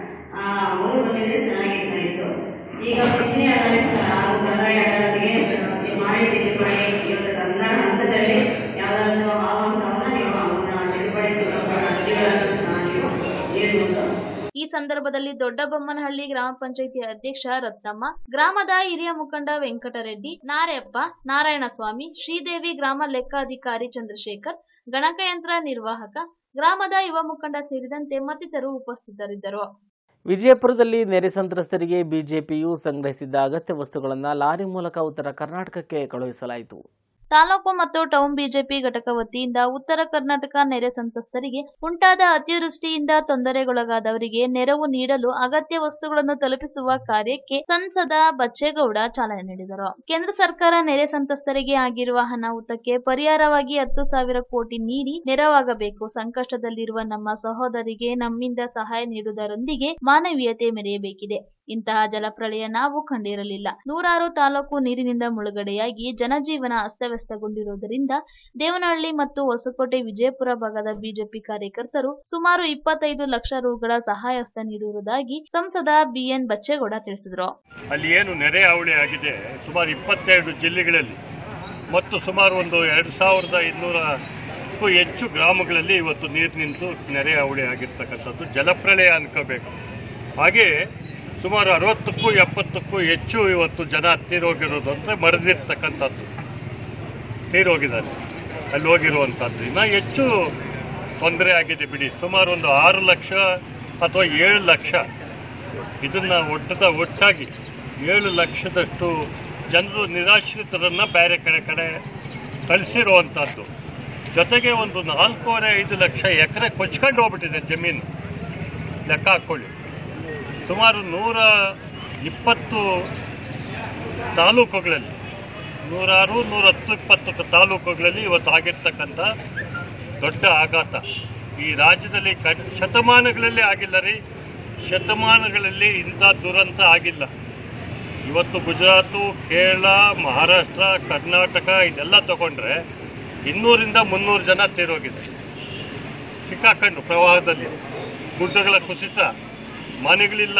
ಅವರು ಬಂದಿದ್ರೆ ಚೆನ್ನಾಗಿರ್ತಾ ಇತ್ತು ಈಗ ಪಿಂಚಣಿ ಅದಾಲತ್ ಹಾಗೂ ಕಂದಾಯ ಅದಾಲತ್ಗೆ ಈ ಮಾಡಿ ತಿದ್ದುಪಡಿ ಇವತ್ತು ತಹಸೀಲ್ದಾರ್ ಹಂತದಲ್ಲಿ ಯಾವುದಾದ್ರು ಆಗುಂಟವನ್ನ ನೀವು ಅವನ್ನ ತಿದ್ದುಪಡಿಸಿದ ಅರ್ಜಿಗಳನ್ನು ಸಹ ನೀವು ನೀಡಬಹುದು ಈ ಸಂದರ್ಭದಲ್ಲಿ ದೊಡ್ಡಬೊಮ್ಮನಹಳ್ಳಿ ಗ್ರಾಮ ಪಂಚಾಯಿತಿ ಅಧ್ಯಕ್ಷ ರತ್ನಮ್ಮ ಗ್ರಾಮದ ಹಿರಿಯ ಮುಖಂಡ ವೆಂಕಟರೆಡ್ಡಿ ನಾರೆಯಪ್ಪ ನಾರಾಯಣಸ್ವಾಮಿ ಶ್ರೀದೇವಿ ಗ್ರಾಮ ಲೆಕ್ಕಾಧಿಕಾರಿ ಚಂದ್ರಶೇಖರ್ ಗಣಕಯಂತ್ರ ನಿರ್ವಾಹಕ ಗ್ರಾಮದ ಯುವ ಮುಖಂಡ ಸೇರಿದಂತೆ ಮತ್ತಿತರರು ಉಪಸ್ಥಿತರಿದ್ದರು ವಿಜಯಪುರದಲ್ಲಿ ನೆರೆ ಸಂತ್ರಸ್ತರಿಗೆ ಬಿಜೆಪಿಯು ಸಂಗ್ರಹಿಸಿದ್ದ ಅಗತ್ಯ ವಸ್ತುಗಳನ್ನು ಲಾರಿ ಮೂಲಕ ಉತ್ತರ ಕರ್ನಾಟಕಕ್ಕೆ ಕಳುಹಿಸಲಾಯಿತು ತಾಲೂಕು ಮತ್ತು ಟೌನ್ ಬಿಜೆಪಿ ಘಟಕ ವತಿಯಿಂದ ಉತ್ತರ ಕರ್ನಾಟಕ ನೆರೆ ಸಂತ್ರಸ್ತರಿಗೆ ಉಂಟಾದ ಅತಿವೃಷ್ಟಿಯಿಂದ ತೊಂದರೆಗೊಳಗಾದವರಿಗೆ ನೆರವು ನೀಡಲು ಅಗತ್ಯ ವಸ್ತುಗಳನ್ನು ತಲುಪಿಸುವ ಕಾರ್ಯಕ್ಕೆ ಸಂಸದ ಬಚ್ಚೇಗೌಡ ಚಾಲನೆ ನೀಡಿದರು ಕೇಂದ್ರ ಸರ್ಕಾರ ನೆರೆ ಸಂತ್ರಸ್ತರಿಗೆ ಆಗಿರುವ ಅನಾಹುತಕ್ಕೆ ಪರಿಹಾರವಾಗಿ ಹತ್ತು ಸಾವಿರ ಕೋಟಿ ನೀಡಿ ನೆರವಾಗಬೇಕು ಸಂಕಷ್ಟದಲ್ಲಿರುವ ನಮ್ಮ ಸಹೋದರಿಗೆ ನಮ್ಮಿಂದ ಸಹಾಯ ನೀಡುವುದರೊಂದಿಗೆ ಮಾನವೀಯತೆ ಮೆರೆಯಬೇಕಿದೆ ಇಂತಹ ಜಲಪ್ರಳಯ ನಾವು ಕಂಡಿರಲಿಲ್ಲ ನೂರಾರು ತಾಲೂಕು ನೀರಿನಿಂದ ಮುಳುಗಡೆಯಾಗಿ ಜನಜೀವನ ಅಸ್ತವ್ಯಸ್ತಗೊಂಡಿರುವುದರಿಂದ ದೇವನಹಳ್ಳಿ ಮತ್ತು ಹೊಸಕೋಟೆ ವಿಜಯಪುರ ಭಾಗದ ಬಿಜೆಪಿ ಕಾರ್ಯಕರ್ತರು ಸುಮಾರು ಇಪ್ಪತ್ತೈದು ಲಕ್ಷ ರುಗಳ ಸಹಾಯಹಸ್ತ ನೀಡಿರುವುದಾಗಿ ಸಂಸದ ಬಿಎನ್ ಬಚ್ಚೇಗೌಡ ತಿಳಿಸಿದರು ಅಲ್ಲಿ ಏನು ನೆರೆ ಹಾವಳಿ ಆಗಿದೆ ಸುಮಾರು ಇಪ್ಪತ್ತೆರಡು ಜಿಲ್ಲೆಗಳಲ್ಲಿ ಮತ್ತು ಸುಮಾರು ಒಂದು ಎರಡು ಸಾವಿರದ ಇನ್ನೂರಕ್ಕೂ ಹೆಚ್ಚು ಗ್ರಾಮಗಳಲ್ಲಿ ಇವತ್ತು ನೀರು ನಿಂತು ನೆರೆ ಹಾವಳಿ ಆಗಿರ್ತಕ್ಕಂಥದ್ದು ಜಲಪ್ರಳಯ ಅನ್ಕೋಬೇಕು ಹಾಗೆ ಸುಮಾರು ಅರವತ್ತಕ್ಕೂ ಎಪ್ಪತ್ತಕ್ಕೂ ಹೆಚ್ಚು ಇವತ್ತು ಜನ ತೀರೋಗಿರೋದು ಅಂದರೆ ಮರೆದಿರ್ತಕ್ಕಂಥದ್ದು ತೀರೋಗಿದ್ದಾರೆ ಅಲ್ಲಿ ಹೋಗಿರುವಂಥದ್ದು ಇನ್ನು ಹೆಚ್ಚು ತೊಂದರೆ ಆಗಿದೆ ಬಿಡಿ ಸುಮಾರು ಒಂದು ಆರು ಲಕ್ಷ ಅಥವಾ ಏಳು ಲಕ್ಷ ಇದನ್ನ ಒಟ್ಟದ ಒಟ್ಟಾಗಿ ಏಳು ಲಕ್ಷದಷ್ಟು ಜನರು ನಿರಾಶ್ರಿತರನ್ನ ಬೇರೆ ಕಡೆ ಕಡೆ ಕಳಿಸಿರುವಂಥದ್ದು ಜೊತೆಗೆ ಒಂದು ನಾಲ್ಕೂವರೆ ಐದು ಲಕ್ಷ ಎಕರೆ ಕೊಚ್ಕೊಂಡು ಹೋಗ್ಬಿಟ್ಟಿದೆ ಜಮೀನು ಲೆಕ್ಕ ಹಾಕ್ಕೊಳ್ಳಿ ಸುಮಾರು ನೂರ ಇಪ್ಪತ್ತು ತಾಲೂಕುಗಳಲ್ಲಿ ನೂರಾರು ನೂರ ಹತ್ತು ಇಪ್ಪತ್ತು ತಾಲೂಕುಗಳಲ್ಲಿ ಇವತ್ತು ಆಗಿರ್ತಕ್ಕಂಥ ದೊಡ್ಡ ಆಘಾತ ಈ ರಾಜ್ಯದಲ್ಲಿ ಕಡ್ ಶತಮಾನಗಳಲ್ಲಿ ಆಗಿಲ್ಲ ರೀ ಶತಮಾನಗಳಲ್ಲಿ ಇಂಥ ದುರಂತ ಆಗಿಲ್ಲ ಇವತ್ತು ಗುಜರಾತು ಕೇರಳ ಮಹಾರಾಷ್ಟ್ರ ಕರ್ನಾಟಕ ಇದೆಲ್ಲ ತಗೊಂಡ್ರೆ ಇನ್ನೂರಿಂದ ಮುನ್ನೂರು ಜನ ತೀರೋಗಿದೆ ಸಿಕ್ಕಾಕೊಂಡು ಪ್ರವಾಹದಲ್ಲಿ ಗುಡ್ಡಗಳ ಕುಸಿತ ಮನೆಗಳಿಲ್ಲ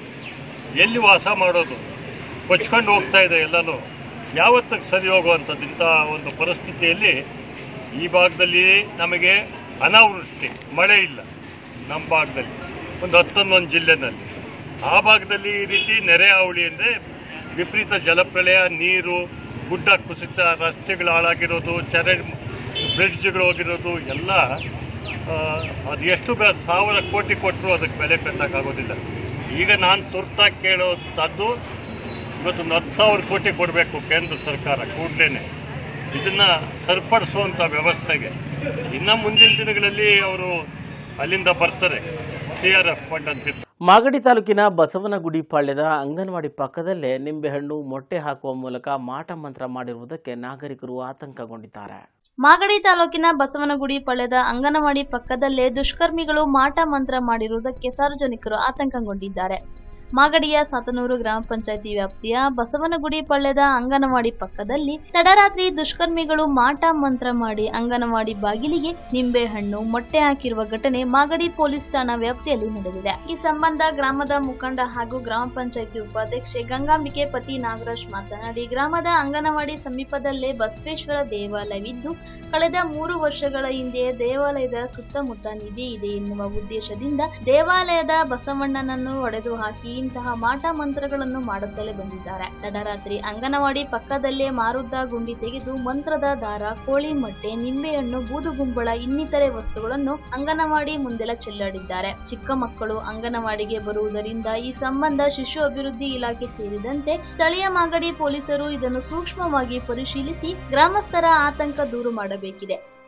ಎಲ್ಲಿ ವಾಸ ಮಾಡೋದು ಕೊಚ್ಕೊಂಡು ಹೋಗ್ತಾ ಇದೆ ಎಲ್ಲನೂ ಯಾವತ್ತಿಗೆ ಸರಿ ಹೋಗುವಂಥದ್ದು ಇಂಥ ಒಂದು ಪರಿಸ್ಥಿತಿಯಲ್ಲಿ ಈ ಭಾಗದಲ್ಲಿ ನಮಗೆ ಅನಾವೃಷ್ಟಿ ಮಳೆ ಇಲ್ಲ ನಮ್ಮ ಭಾಗದಲ್ಲಿ ಒಂದು ಹತ್ತೊಂದೊಂದು ಜಿಲ್ಲೆನಲ್ಲಿ ಆ ಭಾಗದಲ್ಲಿ ಈ ರೀತಿ ನೆರೆ ಹಾವಳಿ ಅಂದರೆ ವಿಪರೀತ ಜಲಪ್ರಳಯ ನೀರು ಗುಡ್ಡ ಕುಸಿತ ರಸ್ತೆಗಳು ಹಾಳಾಗಿರೋದು ಚರ ಬ್ರಿಡ್ಜ್ಗಳು ಹೋಗಿರೋದು ಎಲ್ಲ ಆ, ಅದು ಎಷ್ಟು ಬೆ ಸಾವಿರ ಕೋಟಿ ಕೊಟ್ಟರು ಅದಕ್ಕೆ ಬೆಲೆ ಕಟ್ಟಕ್ಕಾಗೋದಿಲ್ಲ ಈಗ ನಾನು ತುರ್ತಾಗಿ ಕೇಳೋಂಥದ್ದು ಇವತ್ತು ಒಂದು ಹತ್ತು ಸಾವಿರ ಕೋಟಿ ಕೊಡಬೇಕು ಕೇಂದ್ರ ಸರ್ಕಾರ ಕೂಡಲೇ ಇದನ್ನು ಸರಿಪಡಿಸುವಂಥ ವ್ಯವಸ್ಥೆಗೆ ಇನ್ನು ಮುಂದಿನ ದಿನಗಳಲ್ಲಿ ಅವರು ಅಲ್ಲಿಂದ ಬರ್ತಾರೆ ಸಿ ಆರ್ ಎಫ್ ಫಂಡ್ ಅಂತಿರ್ತಾರೆ ಮಾಗಡಿ ತಾಲೂಕಿನ ಬಸವನಗುಡಿ ಪಾಳ್ಯದ ಅಂಗನವಾಡಿ ಪಕ್ಕದಲ್ಲೇ ನಿಂಬೆಹಣ್ಣು ಮೊಟ್ಟೆ ಹಾಕುವ ಮೂಲಕ ಮಾಟ ಮಂತ್ರ ಮಾಡಿರುವುದಕ್ಕೆ ನಾಗರಿಕರು ಆತಂಕಗೊಂಡಿದ್ದಾರೆ ಮಾಗಡಿ ತಾಲೂಕಿನ ಬಸವನಗುಡಿ ಪಳ್ಯದ ಅಂಗನವಾಡಿ ಪಕ್ಕದಲ್ಲೇ ದುಷ್ಕರ್ಮಿಗಳು ಮಾಟ ಮಂತ್ರ ಮಾಡಿರುವುದಕ್ಕೆ ಸಾರ್ವಜನಿಕರು ಆತಂಕಗೊಂಡಿದ್ದಾರೆ ಮಾಗಡಿಯ ಸಾತನೂರು ಗ್ರಾಮ ಪಂಚಾಯಿತಿ ವ್ಯಾಪ್ತಿಯ ಬಸವನಗುಡಿ ಪಳ್ಯದ ಅಂಗನವಾಡಿ ಪಕ್ಕದಲ್ಲಿ ತಡರಾತ್ರಿ ದುಷ್ಕರ್ಮಿಗಳು ಮಾಟ ಮಂತ್ರ ಮಾಡಿ ಅಂಗನವಾಡಿ ಬಾಗಿಲಿಗೆ ನಿಂಬೆಹಣ್ಣು ಮೊಟ್ಟೆ ಹಾಕಿರುವ ಘಟನೆ ಮಾಗಡಿ ಪೊಲೀಸ್ ಠಾಣಾ ವ್ಯಾಪ್ತಿಯಲ್ಲಿ ನಡೆದಿದೆ ಈ ಸಂಬಂಧ ಗ್ರಾಮದ ಮುಖಂಡ ಹಾಗೂ ಗ್ರಾಮ ಪಂಚಾಯಿತಿ ಉಪಾಧ್ಯಕ್ಷೆ ಗಂಗಾಂಬಿಕೆ ಪತಿ ನಾಗರಾಜ್ ಮಾತನಾಡಿ ಗ್ರಾಮದ ಅಂಗನವಾಡಿ ಸಮೀಪದಲ್ಲೇ ಬಸವೇಶ್ವರ ದೇವಾಲಯವಿದ್ದು ಕಳೆದ ಮೂರು ವರ್ಷಗಳ ಹಿಂದೆ ದೇವಾಲಯದ ಸುತ್ತಮುತ್ತ ನಿಧಿ ಇದೆ ಎನ್ನುವ ಉದ್ದೇಶದಿಂದ ದೇವಾಲಯದ ಬಸವಣ್ಣನನ್ನು ಹೊಡೆದು ಹಾಕಿ ಇಂತಹ ಮಾಟ ಮಂತ್ರಗಳನ್ನು ಮಾಡುತ್ತಲೇ ಬಂದಿದ್ದಾರೆ ತಡರಾತ್ರಿ ಅಂಗನವಾಡಿ ಪಕ್ಕದಲ್ಲೇ ಮಾರುದ್ದ ಗುಂಡಿ ತೆಗೆದು ಮಂತ್ರದ ದಾರ ಕೋಳಿ ಮೊಟ್ಟೆ ನಿಂಬೆಹಣ್ಣು ಬೂದುಗುಂಬಳ ಇನ್ನಿತರೆ ವಸ್ತುಗಳನ್ನು ಅಂಗನವಾಡಿ ಮುಂದೆಲ್ಲ ಚೆಲ್ಲಾಡಿದ್ದಾರೆ ಚಿಕ್ಕ ಮಕ್ಕಳು ಅಂಗನವಾಡಿಗೆ ಬರುವುದರಿಂದ ಈ ಸಂಬಂಧ ಶಿಶು ಅಭಿವೃದ್ಧಿ ಇಲಾಖೆ ಸೇರಿದಂತೆ ಸ್ಥಳೀಯ ಮಾಗಡಿ ಪೊಲೀಸರು ಇದನ್ನು ಸೂಕ್ಷ್ಮವಾಗಿ ಪರಿಶೀಲಿಸಿ ಗ್ರಾಮಸ್ಥರ ಆತಂಕ ದೂರು ಮಾಡಬೇಕಿದೆ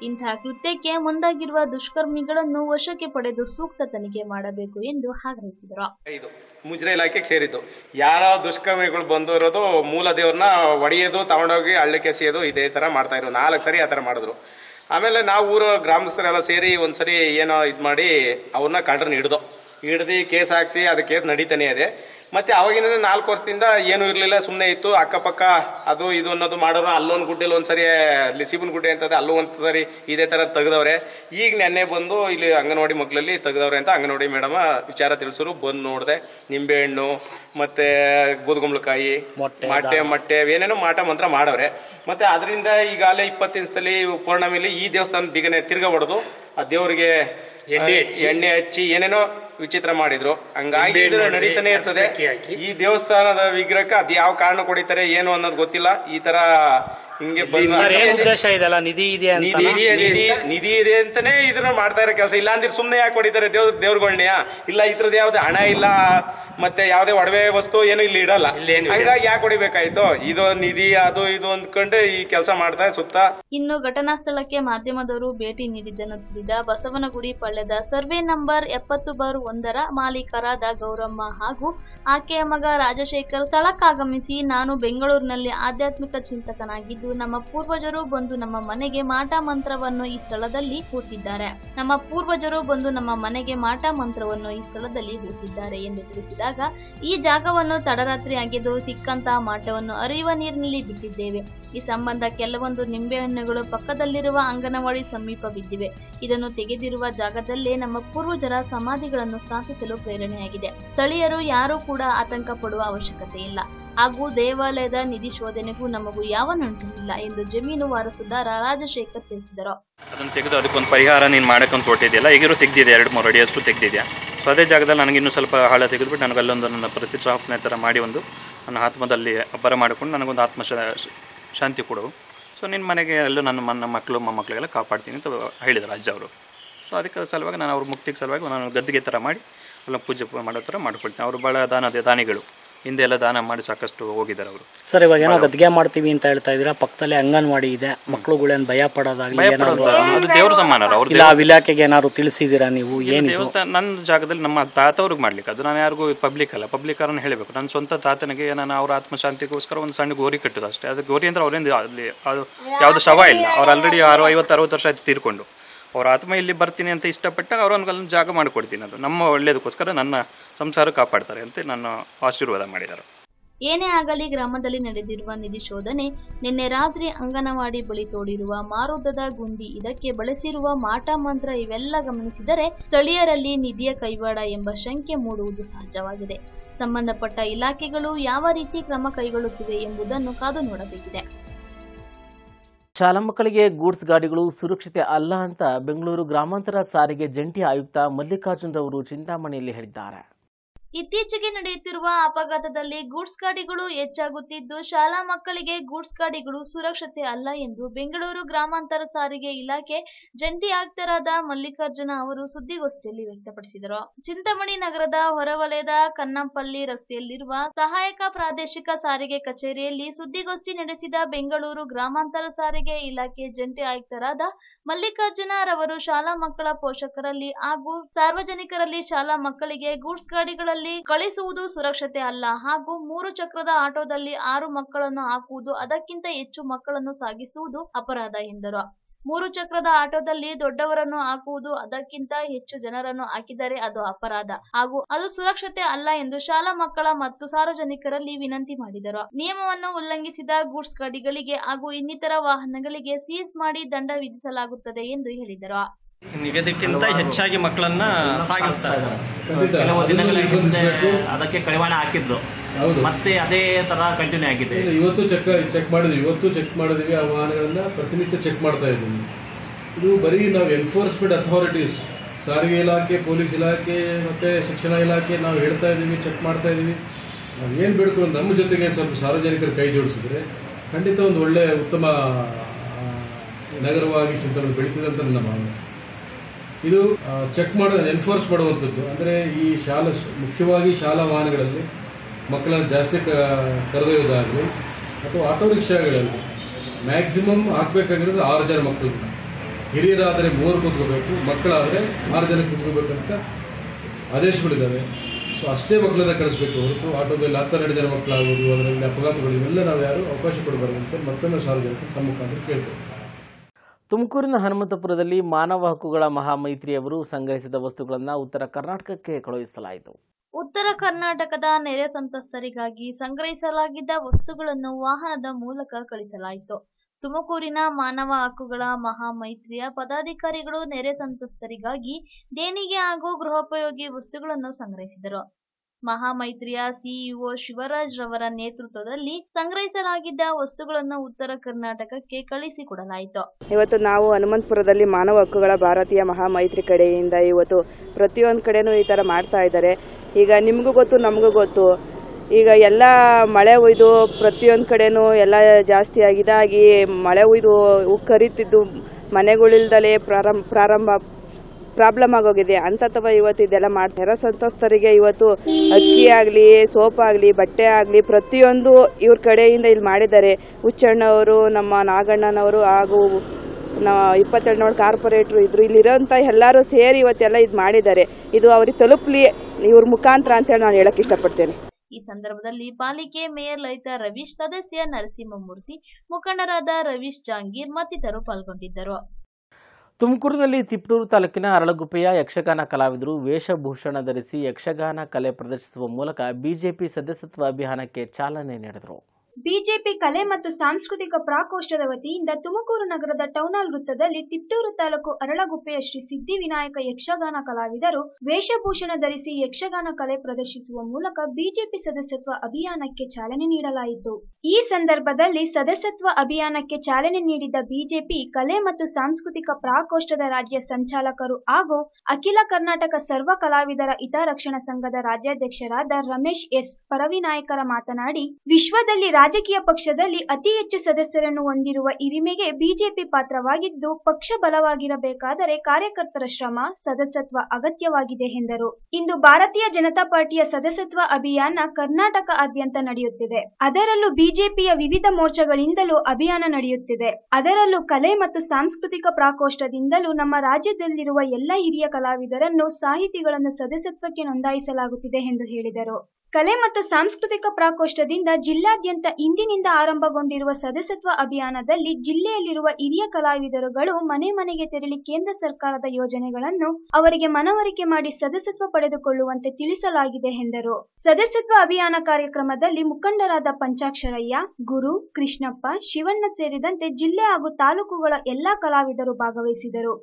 ಇಂತಹ ಕೃತ್ಯಕ್ಕೆ ಮುಂದಾಗಿರುವ ದುಷ್ಕರ್ಮಿಗಳನ್ನು ವಶಕ್ಕೆ ಪಡೆದು ಸೂಕ್ತ ತನಿಖೆ ಮಾಡಬೇಕು ಎಂದು ಆಗ್ರಹಿಸಿದರು ಇದು ಮುಜರೆ ಇಲಾಖೆಗೆ ಸೇರಿದ್ದು ಯಾರ ದುಷ್ಕರ್ಮಿಗಳು ಬಂದು ಇರೋದು ಮೂಲ ದೇವ್ರನ್ನ ಒಡೆಯೋದು ತಗೊಂಡೋಗಿ ಹಳ್ಳಕ್ಕೆ ಎಸೆಯೋದು ಇದೇ ತರ ಮಾಡ್ತಾ ಇದ್ರು ನಾಲ್ಕು ಸರಿ ಆ ಥರ ಮಾಡಿದ್ರು ಆಮೇಲೆ ನಾವು ಊರು ಗ್ರಾಮಸ್ಥರೆಲ್ಲ ಸೇರಿ ಒಂದ್ಸರಿ ಏನೋ ಇದು ಮಾಡಿ ಅವ್ರನ್ನ ಕಳ್ಳರನ್ನ ಹಿಡ್ದು ಹಿಡ್ದು ಕೇಸ್ ಹಾಕ್ಸಿ ಅದು ಕೇಸ್ ನಡೀತಾನೆ ಇದೆ ಮತ್ತೆ ಅವಾಗಿನ ನಾಲ್ಕು ವರ್ಷದಿಂದ ಏನೂ ಇರಲಿಲ್ಲ ಸುಮ್ಮನೆ ಇತ್ತು ಅಕ್ಕಪಕ್ಕ ಅದು ಇದು ಅನ್ನೋದು ಮಾಡೋರು ಅಲ್ಲೊಂದು ಗುಡ್ಡೆಲಿ ಒಂದ್ಸರಿ ಅಲ್ಲಿ ಸಿಬನ್ ಗುಡ್ಡೆ ಅಂತದೆ ಅಲ್ಲೂ ಒಂದು ಸರಿ ಇದೇ ತರ ತೆಗ್ದವ್ರೆ ಈಗ ನೆನ್ನೆ ಬಂದು ಇಲ್ಲಿ ಅಂಗನವಾಡಿ ಮಕ್ಕಳಲ್ಲಿ ತೆಗ್ದವ್ರೆ ಅಂತ ಅಂಗನವಾಡಿ ಮೇಡಮ್ ವಿಚಾರ ತಿಳಿಸೋರು ಬಂದು ನೋಡಿದೆ ನಿಂಬೆಹಣ್ಣು ಮತ್ತೆ ಬೂದುಗುಂಬಳಕಾಯಿ ಮೊಟ್ಟೆ ಮೊಟ್ಟೆ ಏನೇನೋ ಮಾಟ ಮಂತ್ರ ಮಾಡವ್ರೆ ಮತ್ತೆ ಅದರಿಂದ ಈಗಾಗಲೇ ಇಪ್ಪತ್ತು ದಿವಸದಲ್ಲಿ ಪೌರ್ಣಮಿಲಿ ಈ ದೇವಸ್ಥಾನ ಬಿಗನೆ ತಿರ್ಗಾ ಹೊಡೆದು ಆ ದೇವರಿಗೆ ಎಣ್ಣೆ ಹಚ್ಚಿ ಏನೇನೋ ವಿಚಿತ್ರ ಮಾಡಿದ್ರು ಹಂಗಾಗಿ ಇದು ನಡೀತಾನೆ ಇರ್ತದೆ ಈ ದೇವಸ್ಥಾನದ ವಿಗ್ರಹಕ್ಕೆ ಅದ್ ಯಾವ ಕಾರಣ ಕೊಡಿತಾರೆ ಏನು ಅನ್ನೋದು ಗೊತ್ತಿಲ್ಲ ಈ ತರ ಹಿಂಗೆ ಬಂದು ಉದ್ದೇಶ ಇದೆಲ್ಲ ನಿಧಿ ಇದೆ ಅಂತ ನಿಧಿ ನಿಧಿ ನಿಧಿ ಇದೆ ಅಂತಾನೆ ಇದನ್ನ ಮಾಡ್ತಾ ಇರೋ ಕೆಲಸ ಇಲ್ಲ ಅಂದ್ರೆ ಸುಮ್ನೆ ಯಾಕೆ ಹೊಡಿತಾರೆ ದೇವ್ ದೇವ್ರಗಳ್ನೆಯ ಇಲ್ಲ ಇದ್ರದ್ದು ಯಾವ್ದು ಹಣ ಇಲ್ಲ ಮತ್ತೆ ಯಾವ್ದೇ ಒಡವೆ ವಸ್ತು ಏನು ಇಲ್ಲಿ ಇಡಲ್ಲ ಹಂಗಾಗಿ ಯಾಕೆ ಹೊಡಿಬೇಕಾಯ್ತು ಇದು ನಿಧಿ ಅದು ಇದು ಅಂದ್ಕೊಂಡು ಈ ಕೆಲಸ ಮಾಡ್ತಾ ಸುತ್ತ ಇನ್ನು ಘಟನಾ ಸ್ಥಳಕ್ಕೆ ಮಾಧ್ಯಮದವರು ಭೇಟಿ ನೀಡಿದ್ದನ್ನು ತಿಳಿದ ಬಸವನಗುಡಿ ಪಳ್ಯದ ಸರ್ವೆ ನಂಬರ್ ಎಪ್ಪತ್ತು ಬಾರ್ ಒಂದರ ಮಾಲೀಕರಾದ ಗೌರಮ್ಮ ಹಾಗೂ ಆಕೆಯ ಮಗ ರಾಜಶೇಖರ್ ಸ್ಥಳಕ್ಕಾಗಮಿಸಿ ನಾನು ಬೆಂಗಳೂರಿನಲ್ಲಿ ಆಧ್ಯಾತ್ಮಿಕ ಚಿಂತಕನಾಗಿದ್ದು ನಮ್ಮ ಪೂರ್ವಜರು ಬಂದು ನಮ್ಮ ಮನೆಗೆ ಮಾಟ ಮಂತ್ರವನ್ನು ಈ ಸ್ಥಳದಲ್ಲಿ ಹೂತಿದ್ದಾರೆ ನಮ್ಮ ಪೂರ್ವಜರು ಬಂದು ನಮ್ಮ ಮನೆಗೆ ಮಾಟ ಮಂತ್ರವನ್ನು ಈ ಸ್ಥಳದಲ್ಲಿ ಹೂತಿದ್ದಾರೆ ಎಂದು ತಿಳಿಸಿದಾಗ ಈ ಜಾಗವನ್ನು ತಡರಾತ್ರಿ ಅಗೆದು ಸಿಕ್ಕಂತಹ ಮಾಟವನ್ನು ಅರಿಯುವ ನೀರಿನಲ್ಲಿ ಬಿಟ್ಟಿದ್ದೇವೆ ಈ ಸಂಬಂಧ ಕೆಲವೊಂದು ನಿಂಬೆಹಣ್ಣುಗಳು ಪಕ್ಕದಲ್ಲಿರುವ ಅಂಗನವಾಡಿ ಸಮೀಪ ಬಿದ್ದಿವೆ ಇದನ್ನು ತೆಗೆದಿರುವ ಜಾಗದಲ್ಲೇ ನಮ್ಮ ಪೂರ್ವಜರ ಸಮಾಧಿಗಳನ್ನು ಸ್ಥಾಪಿಸಲು ಪ್ರೇರಣೆಯಾಗಿದೆ ಸ್ಥಳೀಯರು ಯಾರೂ ಕೂಡ ಆತಂಕ ಪಡುವ ಅವಶ್ಯಕತೆ ಇಲ್ಲ ಹಾಗೂ ದೇವಾಲಯದ ನಿಧಿ ಶೋಧನೆಗೂ ನಮಗೂ ಯಾವ ನಂಟು ಇಲ್ಲ ಎಂದು ಜಮೀನು ವಾರಸುದಾರ ರಾಜಶೇಖರ್ ತಿಳಿಸಿದರು ಅದನ್ನು ತೆಗೆದು ಅದಕ್ಕೊಂದು ಪರಿಹಾರ ನೀನು ಮಾಡೋಕ್ಕಂತ ಹೊಟ್ಟಿದೆಯಲ್ಲ ಈಗಿರೋ ತೆಗ್ದಿದೆ ಎರಡು ಮೂರು ಅಡಿ ಅಷ್ಟು ತೆಗ್ದಿದ್ಯಾ ಸೊ ಅದೇ ಜಾಗದಲ್ಲಿ ನನಗೆ ಇನ್ನೂ ಸ್ವಲ್ಪ ಹಾಳ ತೆಗೆದುಬಿಟ್ಟು ನನಗೆ ಅಲ್ಲೊಂದು ನನ್ನ ಪ್ರತಿಷ್ಠಾಪನೆ ಥರ ಮಾಡಿ ಒಂದು ನನ್ನ ಆತ್ಮದಲ್ಲಿ ಅಬ್ಬರ ಮಾಡಿಕೊಂಡು ನನಗೊಂದು ಆತ್ಮ ಶಾ- ಶಾಂತಿ ಕೊಡು ಸೊ ನಿನ್ನ ಮನೆಗೆ ಎಲ್ಲೂ ನನ್ನ ನನ್ನ ಮಕ್ಕಳು ಮೊಮ್ಮಕ್ಕಳಿಗೆಲ್ಲ ಕಾಪಾಡ್ತೀನಿ ಅಂತ ಹೇಳಿದರು ಅಜ್ಜ ಅವರು ಸೊ ಅದಕ್ಕೆ ಸಲುವಾಗಿ ನಾನು ಅವ್ರ ಮುಕ್ತಿಗೆ ಸಲುವಾಗಿ ನಾನು ಗದ್ದಿಗೆ ಥರ ಮಾಡಿ ಎಲ್ಲ ಪೂಜೆ ಮಾಡೋ ಥರ ಮಾಡ್ಕೊಳ್ತೀನಿ ಅವರು ಭಾಳ ದಾನ ದಾನಿಗಳು ಹಿಂದೆ ಎಲ್ಲ ದಾನ ಮಾಡಿ ಸಾಕಷ್ಟು ಹೋಗಿದ್ದಾರೆ ಅವರು ಸರ್ ಇವಾಗ ಏನೋ ಗದ್ಗೆ ಮಾಡ್ತೀವಿ ಅಂತ ಹೇಳ್ತಾ ಇದೀರಾ ಪಕ್ಕದಲ್ಲೇ ಅಂಗನವಾಡಿ ಇದೆ ಮಕ್ಕಳುಗಳೇನು ಭಯ ಪಡೋದಾಗ್ಲಿ ಭಯ ಏನಾದ್ರು ಪಡೋದು ಅದು ದೇವ್ರ ಸಮಾನ ಅವ್ರ ಇಲ್ಲ ಆ ಇಲಾಖೆಗೆ ಏನಾದ್ರು ತಿಳಿಸಿದೀರಾ ನೀವು ಏನಿದು ದೇವಸ್ಥಾನ ನನ್ನ ಜಾಗದಲ್ಲಿ ನಮ್ಮ ತಾತವ್ರಿಗೆ ಮಾಡ್ಲಿಕ್ಕೆ ಅದು ನಾನು ಯಾರಿಗೂ ಪಬ್ಲಿಕ್ ಅಲ್ಲ ಪಬ್ಲಿಕ್ ಅವರನ್ನು ಹೇಳಬೇಕು ನನ್ನ ಸ್ವಂತ ತಾತನಿಗೆ ನಾನು ಅವ್ರ ಆತ್ಮಶಾಂತಿಗೋಸ್ಕರ ಒಂದು ಸಣ್ಣ ಗೋರಿ ಕಟ್ಟುದು ಅಷ್ಟೇ ಅದು ಗೋರಿ ಅಂದ್ರೆ ಅವರಿಂದ ಅಲ್ಲಿ ಅದು ಯಾವುದು ಶವ ಇಲ್ಲ ಅವ್ರು ಆಲ್ರೆಡಿ ಆರು ಐವತ್ತು ಅರವತ್ತು ವರ್ಷ ಆಯ್ತು ತೀರ್ಕೊಂಡು ಅವ್ರ ಆತ್ಮ ಇಲ್ಲಿ ಬರ್ತೀನಿ ಅಂತ ಇಷ್ಟಪಟ್ಟಾಗ ಅವ್ರೊಂದು ಅಲ್ಲೊಂದು ಜಾಗ ಮಾಡಿಕೊಡ್ತೀನಿ ಅದು ನಮ್ಮ ಒಳ್ಳೇದಕ್ಕೋಸ್ಕರ ನನ್ನ ಸಂಸಾರ ಕಾಪಾಡ್ತಾರೆ ಅಂತ ನನ್ನ ಆಶೀರ್ವಾದ ಮಾಡಿದ್ದಾರೆ ಏನೇ ಆಗಲಿ ಗ್ರಾಮದಲ್ಲಿ ನಡೆದಿರುವ ನಿಧಿ ಶೋಧನೆ ನಿನ್ನೆ ರಾತ್ರಿ ಅಂಗನವಾಡಿ ಬಳಿ ತೋಡಿರುವ ಮಾರುದದ ಗುಂಡಿ ಇದಕ್ಕೆ ಬಳಸಿರುವ ಮಾಟ ಮಂತ್ರ ಇವೆಲ್ಲ ಗಮನಿಸಿದರೆ ಸ್ಥಳೀಯರಲ್ಲಿ ನಿಧಿಯ ಕೈವಾಡ ಎಂಬ ಶಂಕೆ ಮೂಡುವುದು ಸಹಜವಾಗಿದೆ ಸಂಬಂಧಪಟ್ಟ ಇಲಾಖೆಗಳು ಯಾವ ರೀತಿ ಕ್ರಮ ಕೈಗೊಳ್ಳುತ್ತಿವೆ ಎಂಬುದನ್ನು ಕಾದು ನೋಡಬೇಕಿದೆ ಶಾಲಾ ಮಕ್ಕಳಿಗೆ ಗೂಡ್ಸ್ ಗಾಡಿಗಳು ಸುರಕ್ಷತೆ ಅಲ್ಲ ಅಂತ ಬೆಂಗಳೂರು ಗ್ರಾಮಾಂತರ ಸಾರಿಗೆ ಜಂಟಿ ಆಯುಕ್ತ ಮಲ್ಲಿಕಾರ್ಜುನ್ ರವರು ಚಿಂತಾಮಣಿಯಲ್ಲಿ ಹೇಳಿದ್ದಾರೆ ಇತ್ತೀಚೆಗೆ ನಡೆಯುತ್ತಿರುವ ಅಪಘಾತದಲ್ಲಿ ಗೂಡ್ಸ್ ಗಾಡಿಗಳು ಹೆಚ್ಚಾಗುತ್ತಿದ್ದು ಶಾಲಾ ಮಕ್ಕಳಿಗೆ ಗೂಡ್ಸ್ ಗಾಡಿಗಳು ಸುರಕ್ಷತೆ ಅಲ್ಲ ಎಂದು ಬೆಂಗಳೂರು ಗ್ರಾಮಾಂತರ ಸಾರಿಗೆ ಇಲಾಖೆ ಜಂಟಿ ಆಯುಕ್ತರಾದ ಮಲ್ಲಿಕಾರ್ಜುನ ಅವರು ಸುದ್ದಿಗೋಷ್ಠಿಯಲ್ಲಿ ವ್ಯಕ್ತಪಡಿಸಿದರು ಚಿಂತಾಮಣಿ ನಗರದ ಹೊರವಲಯದ ಕನ್ನಂಪಲ್ಲಿ ರಸ್ತೆಯಲ್ಲಿರುವ ಸಹಾಯಕ ಪ್ರಾದೇಶಿಕ ಸಾರಿಗೆ ಕಚೇರಿಯಲ್ಲಿ ಸುದ್ದಿಗೋಷ್ಠಿ ನಡೆಸಿದ ಬೆಂಗಳೂರು ಗ್ರಾಮಾಂತರ ಸಾರಿಗೆ ಇಲಾಖೆ ಜಂಟಿ ಆಯುಕ್ತರಾದ ಮಲ್ಲಿಕಾರ್ಜುನ ರವರು ಶಾಲಾ ಮಕ್ಕಳ ಪೋಷಕರಲ್ಲಿ ಹಾಗೂ ಸಾರ್ವಜನಿಕರಲ್ಲಿ ಶಾಲಾ ಮಕ್ಕಳಿಗೆ ಗೂಡ್ಸ್ ಗಾಡಿಗಳಲ್ಲಿ ಕಳಿಸುವುದು ಸುರಕ್ಷತೆ ಅಲ್ಲ ಹಾಗೂ ಮೂರು ಚಕ್ರದ ಆಟೋದಲ್ಲಿ ಆರು ಮಕ್ಕಳನ್ನು ಹಾಕುವುದು ಅದಕ್ಕಿಂತ ಹೆಚ್ಚು ಮಕ್ಕಳನ್ನು ಸಾಗಿಸುವುದು ಅಪರಾಧ ಎಂದರು ಮೂರು ಚಕ್ರದ ಆಟೋದಲ್ಲಿ ದೊಡ್ಡವರನ್ನು ಹಾಕುವುದು ಅದಕ್ಕಿಂತ ಹೆಚ್ಚು ಜನರನ್ನು ಹಾಕಿದರೆ ಅದು ಅಪರಾಧ ಹಾಗೂ ಅದು ಸುರಕ್ಷತೆ ಅಲ್ಲ ಎಂದು ಶಾಲಾ ಮಕ್ಕಳ ಮತ್ತು ಸಾರ್ವಜನಿಕರಲ್ಲಿ ವಿನಂತಿ ಮಾಡಿದರು ನಿಯಮವನ್ನು ಉಲ್ಲಂಘಿಸಿದ ಗೂಡ್ಸ್ ಗಾಡಿಗಳಿಗೆ ಹಾಗೂ ಇನ್ನಿತರ ವಾಹನಗಳಿಗೆ ಸೀಸ್ ಮಾಡಿ ದಂಡ ವಿಧಿಸಲಾಗುತ್ತದೆ ಎಂದು ಹೇಳಿದರು ನಿಗದಿಕ್ಕಿಂತ ಹೆಚ್ಚಾಗಿ ಮಕ್ಕಳನ್ನ ಸಾಗಿಸ್ತಾರೆ ಕೆಲವು ದಿನಗಳ ಹಿಂದೆ ಅದಕ್ಕೆ ಕಡಿವಾಣ ಹಾಕಿದ್ರು ಮತ್ತೆ ಅದೇ ತರ ಕಂಟಿನ್ಯೂ ಆಗಿದೆ ಇಲ್ಲ, ಇವತ್ತು ಚೆಕ್ ಚೆಕ್ ಮಾಡಿದ್ವಿ ಇವತ್ತು ಚೆಕ್ ಮಾಡಿದ್ವಿ ಆ ವಾಹನಗಳನ್ನ ಪ್ರತಿನಿತ್ಯ ಚೆಕ್ ಮಾಡ್ತಾ ಇದ್ದೀವಿ ಇದು ಬರೀ ನಾವು ಎನ್ಫೋರ್ಸ್ಮೆಂಟ್ ಅಥಾರಿಟೀಸ್ ಸಾರಿಗೆ ಇಲಾಖೆ ಪೊಲೀಸ್ ಇಲಾಖೆ ಮತ್ತೆ ಶಿಕ್ಷಣ ಇಲಾಖೆ ನಾವು ಹೇಳ್ತಾ ಇದ್ದೀವಿ ಚೆಕ್ ಮಾಡ್ತಾ ಇದ್ದೀವಿ ನಾವು ಏನು ಬೇಡ್ಕೊಂಡು ನಮ್ಮ ಜೊತೆಗೆ ಸ್ವಲ್ಪ ಸಾರ್ವಜನಿಕರು ಕೈ ಜೋಡಿಸಿದ್ರೆ ಖಂಡಿತ ಒಂದು ಒಳ್ಳೆ ಉತ್ತಮ ಆ, ನಗರವಾಗಿ ಚಿಂತನೆ ಬೆಳೀತದೆ ಅಂತ ನನ್ನ ಭಾವನೆ ಇದು ಚೆಕ್ ಮಾಡೋ ಎನ್ಫೋರ್ಸ್ ಮಾಡುವಂಥದ್ದು ಅಂದರೆ ಈ ಶಾಲಾ ಮುಖ್ಯವಾಗಿ ಶಾಲಾ ವಾಹನಗಳಲ್ಲಿ ಮಕ್ಕಳನ್ನು ಜಾಸ್ತಿ ಕ ಕರೆದೊಯ್ಯೋದಾಗಲಿ ಅಥವಾ ಆಟೋ ರಿಕ್ಷಾಗಳಲ್ಲಿ ಮ್ಯಾಕ್ಸಿಮಮ್ ಹಾಕಬೇಕಾಗಿರೋದು ಆರು ಜನ ಮಕ್ಕಳನ್ನ ಹಿರಿಯರಾದರೆ ಮೂವರು ಕೂತ್ಕೋಬೇಕು ಮಕ್ಕಳಾದರೆ ಆರು ಜನ ಕೂತ್ಕೋಬೇಕಂತ ಆದೇಶಗಳಿದ್ದಾವೆ ಸೊ ಅಷ್ಟೇ ಮಕ್ಕಳನ್ನ ಕಳಿಸ್ಬೇಕು ಹೊರತು ಆಟೋದಲ್ಲಿ ಹತ್ತೆರಡು ಜನ ಮಕ್ಕಳಾಗೋದು ಅದರಲ್ಲಿ ಅಪಘಾತಗಳು ಇವೆಲ್ಲ ನಾವು ಯಾರು ಅವಕಾಶ ಕೊಡಬಾರದು ಅಂತ ಮತ್ತೊಮ್ಮೆ ಸಾರ್ವಜನಿಕರು ತಮ್ಮ ಮುಖಾಂತರ ಕೇಳ್ತೇವೆ ತುಮಕೂರಿನ ಹನುಮಂತಪುರದಲ್ಲಿ ಮಾನವ ಹಕ್ಕುಗಳ ಮಹಾಮೈತ್ರಿಯವರು ಸಂಗ್ರಹಿಸಿದ ವಸ್ತುಗಳನ್ನು ಉತ್ತರ ಕರ್ನಾಟಕಕ್ಕೆ ಕಳುಹಿಸಲಾಯಿತು ಉತ್ತರ ಕರ್ನಾಟಕದ ನೆರೆ ಸಂತ್ರಸ್ತರಿಗಾಗಿ ಸಂಗ್ರಹಿಸಲಾಗಿದ್ದ ವಸ್ತುಗಳನ್ನು ವಾಹನದ ಮೂಲಕ ಕಳಿಸಲಾಯಿತು ತುಮಕೂರಿನ ಮಾನವ ಹಕ್ಕುಗಳ ಮಹಾಮೈತ್ರಿಯ ಪದಾಧಿಕಾರಿಗಳು ನೆರೆ ಸಂತ್ರಸ್ತರಿಗಾಗಿ ದೇಣಿಗೆ ಹಾಗೂ ಗೃಹೋಪಯೋಗಿ ವಸ್ತುಗಳನ್ನು ಸಂಗ್ರಹಿಸಿದರು ಮಹಾಮೈತ್ರಿಯ ಸಿಇಒ ಶಿವರಾಜ್ ರವರ ನೇತೃತ್ವದಲ್ಲಿ ಸಂಗ್ರಹಿಸಲಾಗಿದ್ದ ವಸ್ತುಗಳನ್ನು ಉತ್ತರ ಕರ್ನಾಟಕಕ್ಕೆ ಕಳಿಸಿಕೊಡಲಾಯಿತು ಇವತ್ತು ನಾವು ಹನುಮಂತಪುರದಲ್ಲಿ ಮಾನವ ಹಕ್ಕುಗಳ ಭಾರತೀಯ ಮಹಾಮೈತ್ರಿ ಕಡೆಯಿಂದ ಇವತ್ತು ಪ್ರತಿಯೊಂದು ಕಡೆನೂ ಈ ಥರ ಮಾಡ್ತಾ ಇದ್ದಾರೆ ಈಗ ನಿಮಗೂ ಗೊತ್ತು ನಮಗೂ ಗೊತ್ತು ಈಗ ಎಲ್ಲ ಮಳೆ ಒಯ್ದು ಪ್ರತಿಯೊಂದು ಕಡೆನೂ ಎಲ್ಲ ಜಾಸ್ತಿ ಆಗಿದಾಗಿ ಮಳೆ ಒಯ್ದು ಕರಿತಿದ್ದು ಮನೆಗಳಿಲ್ದಲೇ ಪ್ರಾರಂಭ ಪ್ರಾರಂಭ ಪ್ರಾಬ್ಲಮ್ ಆಗೋಗಿದೆ ಅಂತತವ ಇವತ್ತು ಇದೆಲ್ಲ ಮಾಡಿ ನೆರ ಸಂತ್ರಸ್ತರಿಗೆ ಇವತ್ತು ಅಕ್ಕಿ ಆಗಲಿ ಸೋಪ್ ಆಗಲಿ ಬಟ್ಟೆ ಆಗಲಿ ಪ್ರತಿಯೊಂದು ಇವ್ರ ಕಡೆಯಿಂದ ಇಲ್ಲಿ ಮಾಡಿದ್ದಾರೆ ಹುಚ್ಚಣ್ಣವರು ನಮ್ಮ ನಾಗಣ್ಣನವರು ಹಾಗೂ ನಾ ಇಪ್ಪತ್ತೆರಡು ಕಾರ್ಪೊರೇಟ್ರು ಇದ್ರು ಇಲ್ಲಿರೋಂಥ ಎಲ್ಲರೂ ಸೇರಿ ಇವತ್ತೆಲ್ಲ ಇದು ಮಾಡಿದ್ದಾರೆ ಇದು ಅವ್ರಿಗೆ ತಲುಪಲಿ ಇವ್ರ ಮುಖಾಂತರ ಅಂತೇಳಿ ನಾನು ಹೇಳಕ್ ಇಷ್ಟಪಡ್ತೇನೆ ಈ ಸಂದರ್ಭದಲ್ಲಿ ಪಾಲಿಕೆ ಮೇಯರ್ ಲಲಿತಾ ರವೀಶ್ ಸದಸ್ಯ ನರಸಿಂಹಮೂರ್ತಿ ಮುಖಂಡರಾದ ರವೀಶ್ ಜಾಂಗೀರ್ ಮತ್ತಿತರರು ಪಾಲ್ಗೊಂಡಿದ್ದರು ತುಮಕೂರಿನಲ್ಲಿ ತಿಪ್ಟೂರು ತಾಲೂಕಿನ ಅರಳಗುಪ್ಪೆಯ ಯಕ್ಷಗಾನ ಕಲಾವಿದರು ವೇಷಭೂಷಣ ಧರಿಸಿ ಯಕ್ಷಗಾನ ಕಲೆ ಪ್ರದರ್ಶಿಸುವ ಮೂಲಕ ಬಿಜೆಪಿ ಸದಸ್ಯತ್ವ ಅಭಿಯಾನಕ್ಕೆ ಚಾಲನೆ ನೀಡಿದರು ಬಿಜೆಪಿ ಕಲೆ ಮತ್ತು ಸಾಂಸ್ಕೃತಿಕ ಪ್ರಾಕೋಷ್ಠದ ವತಿಯಿಂದ ತುಮಕೂರು ನಗರದ ಟೌನಾಲ್ ವೃತ್ತದಲ್ಲಿ ತಿಪ್ಟೂರು ತಾಲೂಕು ಅರಳಗುಪ್ಪೆಯ ಶ್ರೀ ಸಿದ್ಧಿವಿನಾಯಕ ಯಕ್ಷಗಾನ ಕಲಾವಿದರು ವೇಷಭೂಷಣ ಧರಿಸಿ ಯಕ್ಷಗಾನ ಕಲೆ ಪ್ರದರ್ಶಿಸುವ ಮೂಲಕ ಬಿಜೆಪಿ ಸದಸ್ಯತ್ವ ಅಭಿಯಾನಕ್ಕೆ ಚಾಲನೆ ನೀಡಲಾಯಿತು ಈ ಸಂದರ್ಭದಲ್ಲಿ ಸದಸ್ಯತ್ವ ಅಭಿಯಾನಕ್ಕೆ ಚಾಲನೆ ನೀಡಿದ ಬಿಜೆಪಿ ಕಲೆ ಮತ್ತು ಸಾಂಸ್ಕೃತಿಕ ಪ್ರಾಕೋಷ್ಠದ ರಾಜ್ಯ ಸಂಚಾಲಕರು ಹಾಗೂ ಅಖಿಲ ಕರ್ನಾಟಕ ಸರ್ವ ಕಲಾವಿದರ ಹಿತರಕ್ಷಣಾ ಸಂಘದ ರಾಜ್ಯಾಧ್ಯಕ್ಷರಾದ ರಮೇಶ್ ಎಸ್ ಪರವಿನಾಯಕರ ಮಾತನಾಡಿ ವಿಶ್ವದಲ್ಲಿ ರಾಜಕೀಯ ಪಕ್ಷದಲ್ಲಿ ಅತಿ ಹೆಚ್ಚು ಸದಸ್ಯರನ್ನು ಹೊಂದಿರುವ ಹಿರಿಮೆಗೆ ಬಿಜೆಪಿ ಪಾತ್ರವಾಗಿದ್ದು ಪಕ್ಷ ಬಲವಾಗಿರಬೇಕಾದರೆ ಕಾರ್ಯಕರ್ತರ ಶ್ರಮ ಸದಸ್ಯತ್ವ ಅಗತ್ಯವಾಗಿದೆ ಎಂದರು ಇಂದು ಭಾರತೀಯ ಜನತಾ ಪಾರ್ಟಿಯ ಸದಸ್ಯತ್ವ ಅಭಿಯಾನ ಕರ್ನಾಟಕದಾದ್ಯಂತ ನಡೆಯುತ್ತಿದೆ ಅದರಲ್ಲೂ ಬಿಜೆಪಿಯ ವಿವಿಧ ಮೋರ್ಚಾಗಳಿಂದಲೂ ಅಭಿಯಾನ ನಡೆಯುತ್ತಿದೆ ಅದರಲ್ಲೂ ಕಲೆ ಮತ್ತು ಸಾಂಸ್ಕೃತಿಕ ಪ್ರಾಕೋಷ್ಠದಿಂದಲೂ ನಮ್ಮ ರಾಜ್ಯದಲ್ಲಿರುವ ಎಲ್ಲ ಹಿರಿಯ ಕಲಾವಿದರನ್ನು ಸಾಹಿತಿಗಳನ್ನು ಸದಸ್ಯತ್ವಕ್ಕೆ ನೋಂದಾಯಿಸಲಾಗುತ್ತಿದೆ ಎಂದು ಹೇಳಿದರು ಕಲೆ ಮತ್ತು ಸಾಂಸ್ಕೃತಿಕ ಪ್ರಾಕೋಷ್ಠದಿಂದ ಜಿಲ್ಲಾದ್ಯಂತ ಇಂದಿನಿಂದ ಆರಂಭಗೊಂಡಿರುವ ಸದಸ್ಯತ್ವ ಅಭಿಯಾನದಲ್ಲಿ ಜಿಲ್ಲೆಯಲ್ಲಿರುವ ಹಿರಿಯ ಕಲಾವಿದರುಗಳು ಮನೆ ಮನೆಗೆ ತೆರಳಿ ಕೇಂದ್ರ ಸರ್ಕಾರದ ಯೋಜನೆಗಳನ್ನು ಅವರಿಗೆ ಮನವರಿಕೆ ಮಾಡಿ ಸದಸ್ಯತ್ವ ಪಡೆದುಕೊಳ್ಳುವಂತೆ ತಿಳಿಸಲಾಗಿದೆ ಎಂದರು ಸದಸ್ಯತ್ವ ಅಭಿಯಾನ ಕಾರ್ಯಕ್ರಮದಲ್ಲಿ ಮುಖಂಡರಾದ ಪಂಚಾಕ್ಷರಯ್ಯ ಗುರು ಕೃಷ್ಣಪ್ಪ ಶಿವಣ್ಣ ಸೇರಿದಂತೆ ಜಿಲ್ಲೆ ಹಾಗೂ ತಾಲೂಕುಗಳ ಎಲ್ಲಾ ಕಲಾವಿದರು ಭಾಗವಹಿಸಿದರು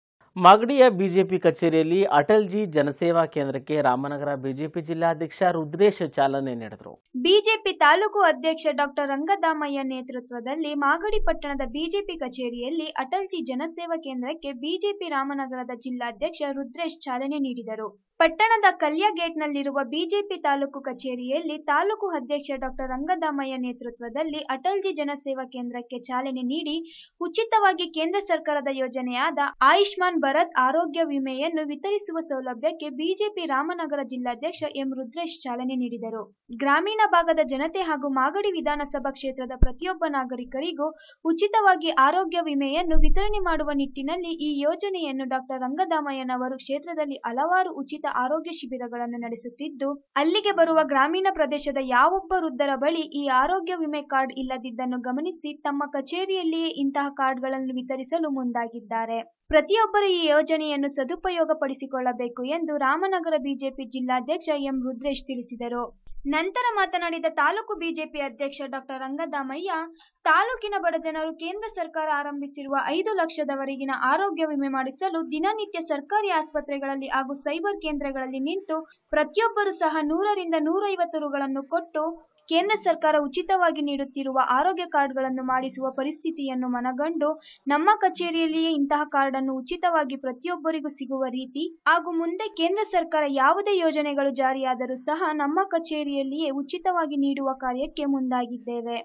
ಮಾಗಡಿಯ ಬಿಜೆಪಿ ಕಚೇರಿಯಲ್ಲಿ ಅಟಲ್ಜಿ ಜನಸೇವಾ ಕೇಂದ್ರಕ್ಕೆ ರಾಮನಗರ ಬಿಜೆಪಿ ಜಿಲ್ಲಾಧ್ಯಕ್ಷ ರುದ್ರೇಶ್ ಚಾಲನೆ ನೀಡಿದರು ಬಿಜೆಪಿ ತಾಲೂಕು ಅಧ್ಯಕ್ಷ ಡಾಕ್ಟರ್ ರಂಗದಾಮಯ್ಯ ನೇತೃತ್ವದಲ್ಲಿ ಮಾಗಡಿ ಪಟ್ಟಣದ ಬಿಜೆಪಿ ಕಚೇರಿಯಲ್ಲಿ ಅಟಲ್ಜಿ ಜನಸೇವಾ ಕೇಂದ್ರಕ್ಕೆ ಬಿಜೆಪಿ ರಾಮನಗರದ ಜಿಲ್ಲಾಧ್ಯಕ್ಷ ರುದ್ರೇಶ್ ಚಾಲನೆ ನೀಡಿದರು ಪಟ್ಟಣದ ಕಲ್ಯ ಗೇಟ್ನಲ್ಲಿರುವ ಬಿಜೆಪಿ ತಾಲೂಕು ಕಚೇರಿಯಲ್ಲಿ ತಾಲೂಕು ಅಧ್ಯಕ್ಷ ಡಾಕ್ಟರ್ ರಂಗದಾಮಯ್ಯ ನೇತೃತ್ವದಲ್ಲಿ ಅಟಲ್ಜಿ ಜನಸೇವಾ ಕೇಂದ್ರಕ್ಕೆ ಚಾಲನೆ ನೀಡಿ ಉಚಿತವಾಗಿ ಕೇಂದ್ರ ಸರ್ಕಾರದ ಯೋಜನೆಯಾದ ಆಯುಷ್ಮಾನ್ ಭಾರತ್ ಆರೋಗ್ಯ ವಿಮೆಯನ್ನು ವಿತರಿಸುವ ಸೌಲಭ್ಯಕ್ಕೆ ಬಿಜೆಪಿ ರಾಮನಗರ ಜಿಲ್ಲಾಧ್ಯಕ್ಷ ಎಂ ರುದ್ರೇಶ್ ಚಾಲನೆ ನೀಡಿದರು ಗ್ರಾಮೀಣ ಭಾಗದ ಜನತೆ ಹಾಗೂ ಮಾಗಡಿ ವಿಧಾನಸಭಾ ಕ್ಷೇತ್ರದ ಪ್ರತಿಯೊಬ್ಬ ನಾಗರಿಕರಿಗೂ ಉಚಿತವಾಗಿ ಆರೋಗ್ಯ ವಿಮೆಯನ್ನು ವಿತರಣೆ ಮಾಡುವ ನಿಟ್ಟಿನಲ್ಲಿ ಈ ಯೋಜನೆಯನ್ನು ಡಾಕ್ಟರ್ ರಂಗದಾಮಯ್ಯನವರು ಕ್ಷೇತ್ರದಲ್ಲಿ ಹಲವಾರು ಉಚಿತ ಆರೋಗ್ಯ ಶಿಬಿರಗಳನ್ನು ನಡೆಸುತ್ತಿದ್ದು ಅಲ್ಲಿಗೆ ಬರುವ ಗ್ರಾಮೀಣ ಪ್ರದೇಶದ ಯಾವೊಬ್ಬ ವೃದ್ಧರ ಬಳಿ ಈ ಆರೋಗ್ಯ ವಿಮೆ ಕಾರ್ಡ್ ಇಲ್ಲದಿದ್ದನ್ನು ಗಮನಿಸಿ ತಮ್ಮ ಕಚೇರಿಯಲ್ಲಿಯೇ ಇಂತಹ ಕಾರ್ಡ್ಗಳನ್ನು ವಿತರಿಸಲು ಮುಂದಾಗಿದ್ದಾರೆ ಪ್ರತಿಯೊಬ್ಬರು ಈ ಯೋಜನೆಯನ್ನು ಸದುಪಯೋಗ ಪಡಿಸಿಕೊಳ್ಳಬೇಕು ಎಂದು ರಾಮನಗರ ಬಿಜೆಪಿ ಜಿಲ್ಲಾಧ್ಯಕ್ಷ ಎಂ ರುದ್ರೇಶ್ ತಿಳಿಸಿದರು ನಂತರ ಮಾತನಾಡಿದ ತಾಲೂಕು ಬಿಜೆಪಿ ಅಧ್ಯಕ್ಷ ಡಾಕ್ಟರ್ ರಂಗದಾಮಯ್ಯ ತಾಲೂಕಿನ ಬಡ ಜನರು ಕೇಂದ್ರ ಸರ್ಕಾರ ಆರಂಭಿಸಿರುವ ಐದು ಲಕ್ಷದವರೆಗಿನ ಆರೋಗ್ಯ ವಿಮೆ ಮಾಡಿಸಲು ದಿನನಿತ್ಯ ಸರ್ಕಾರಿ ಆಸ್ಪತ್ರೆಗಳಲ್ಲಿ ಹಾಗೂ ಸೈಬರ್ ಕೇಂದ್ರಗಳಲ್ಲಿ ನಿಂತು ಪ್ರತಿಯೊಬ್ಬರು ಸಹ ನೂರರಿಂದ ನೂರೈವತ್ತು ರುಗಳನ್ನು ಕೊಟ್ಟು ಕೇಂದ್ರ ಸರ್ಕಾರ ಉಚಿತವಾಗಿ ನೀಡುತ್ತಿರುವ ಆರೋಗ್ಯ ಕಾರ್ಡ್ಗಳನ್ನು ಮಾಡಿಸುವ ಪರಿಸ್ಥಿತಿಯನ್ನು ಮನಗಂಡು ನಮ್ಮ ಕಚೇರಿಯಲ್ಲಿಯೇ ಇಂತಹ ಕಾರ್ಡ್ ಅನ್ನು ಉಚಿತವಾಗಿ ಪ್ರತಿಯೊಬ್ಬರಿಗೂ ಸಿಗುವ ರೀತಿ ಹಾಗೂ ಮುಂದೆ ಕೇಂದ್ರ ಸರ್ಕಾರ ಯಾವುದೇ ಯೋಜನೆಗಳು ಜಾರಿಯಾದರೂ ಸಹ ನಮ್ಮ ಕಚೇರಿಯಲ್ಲಿಯೇ ಉಚಿತವಾಗಿ ನೀಡುವ ಕಾರ್ಯಕ್ಕೆ ಮುಂದಾಗಿದ್ದೇವೆ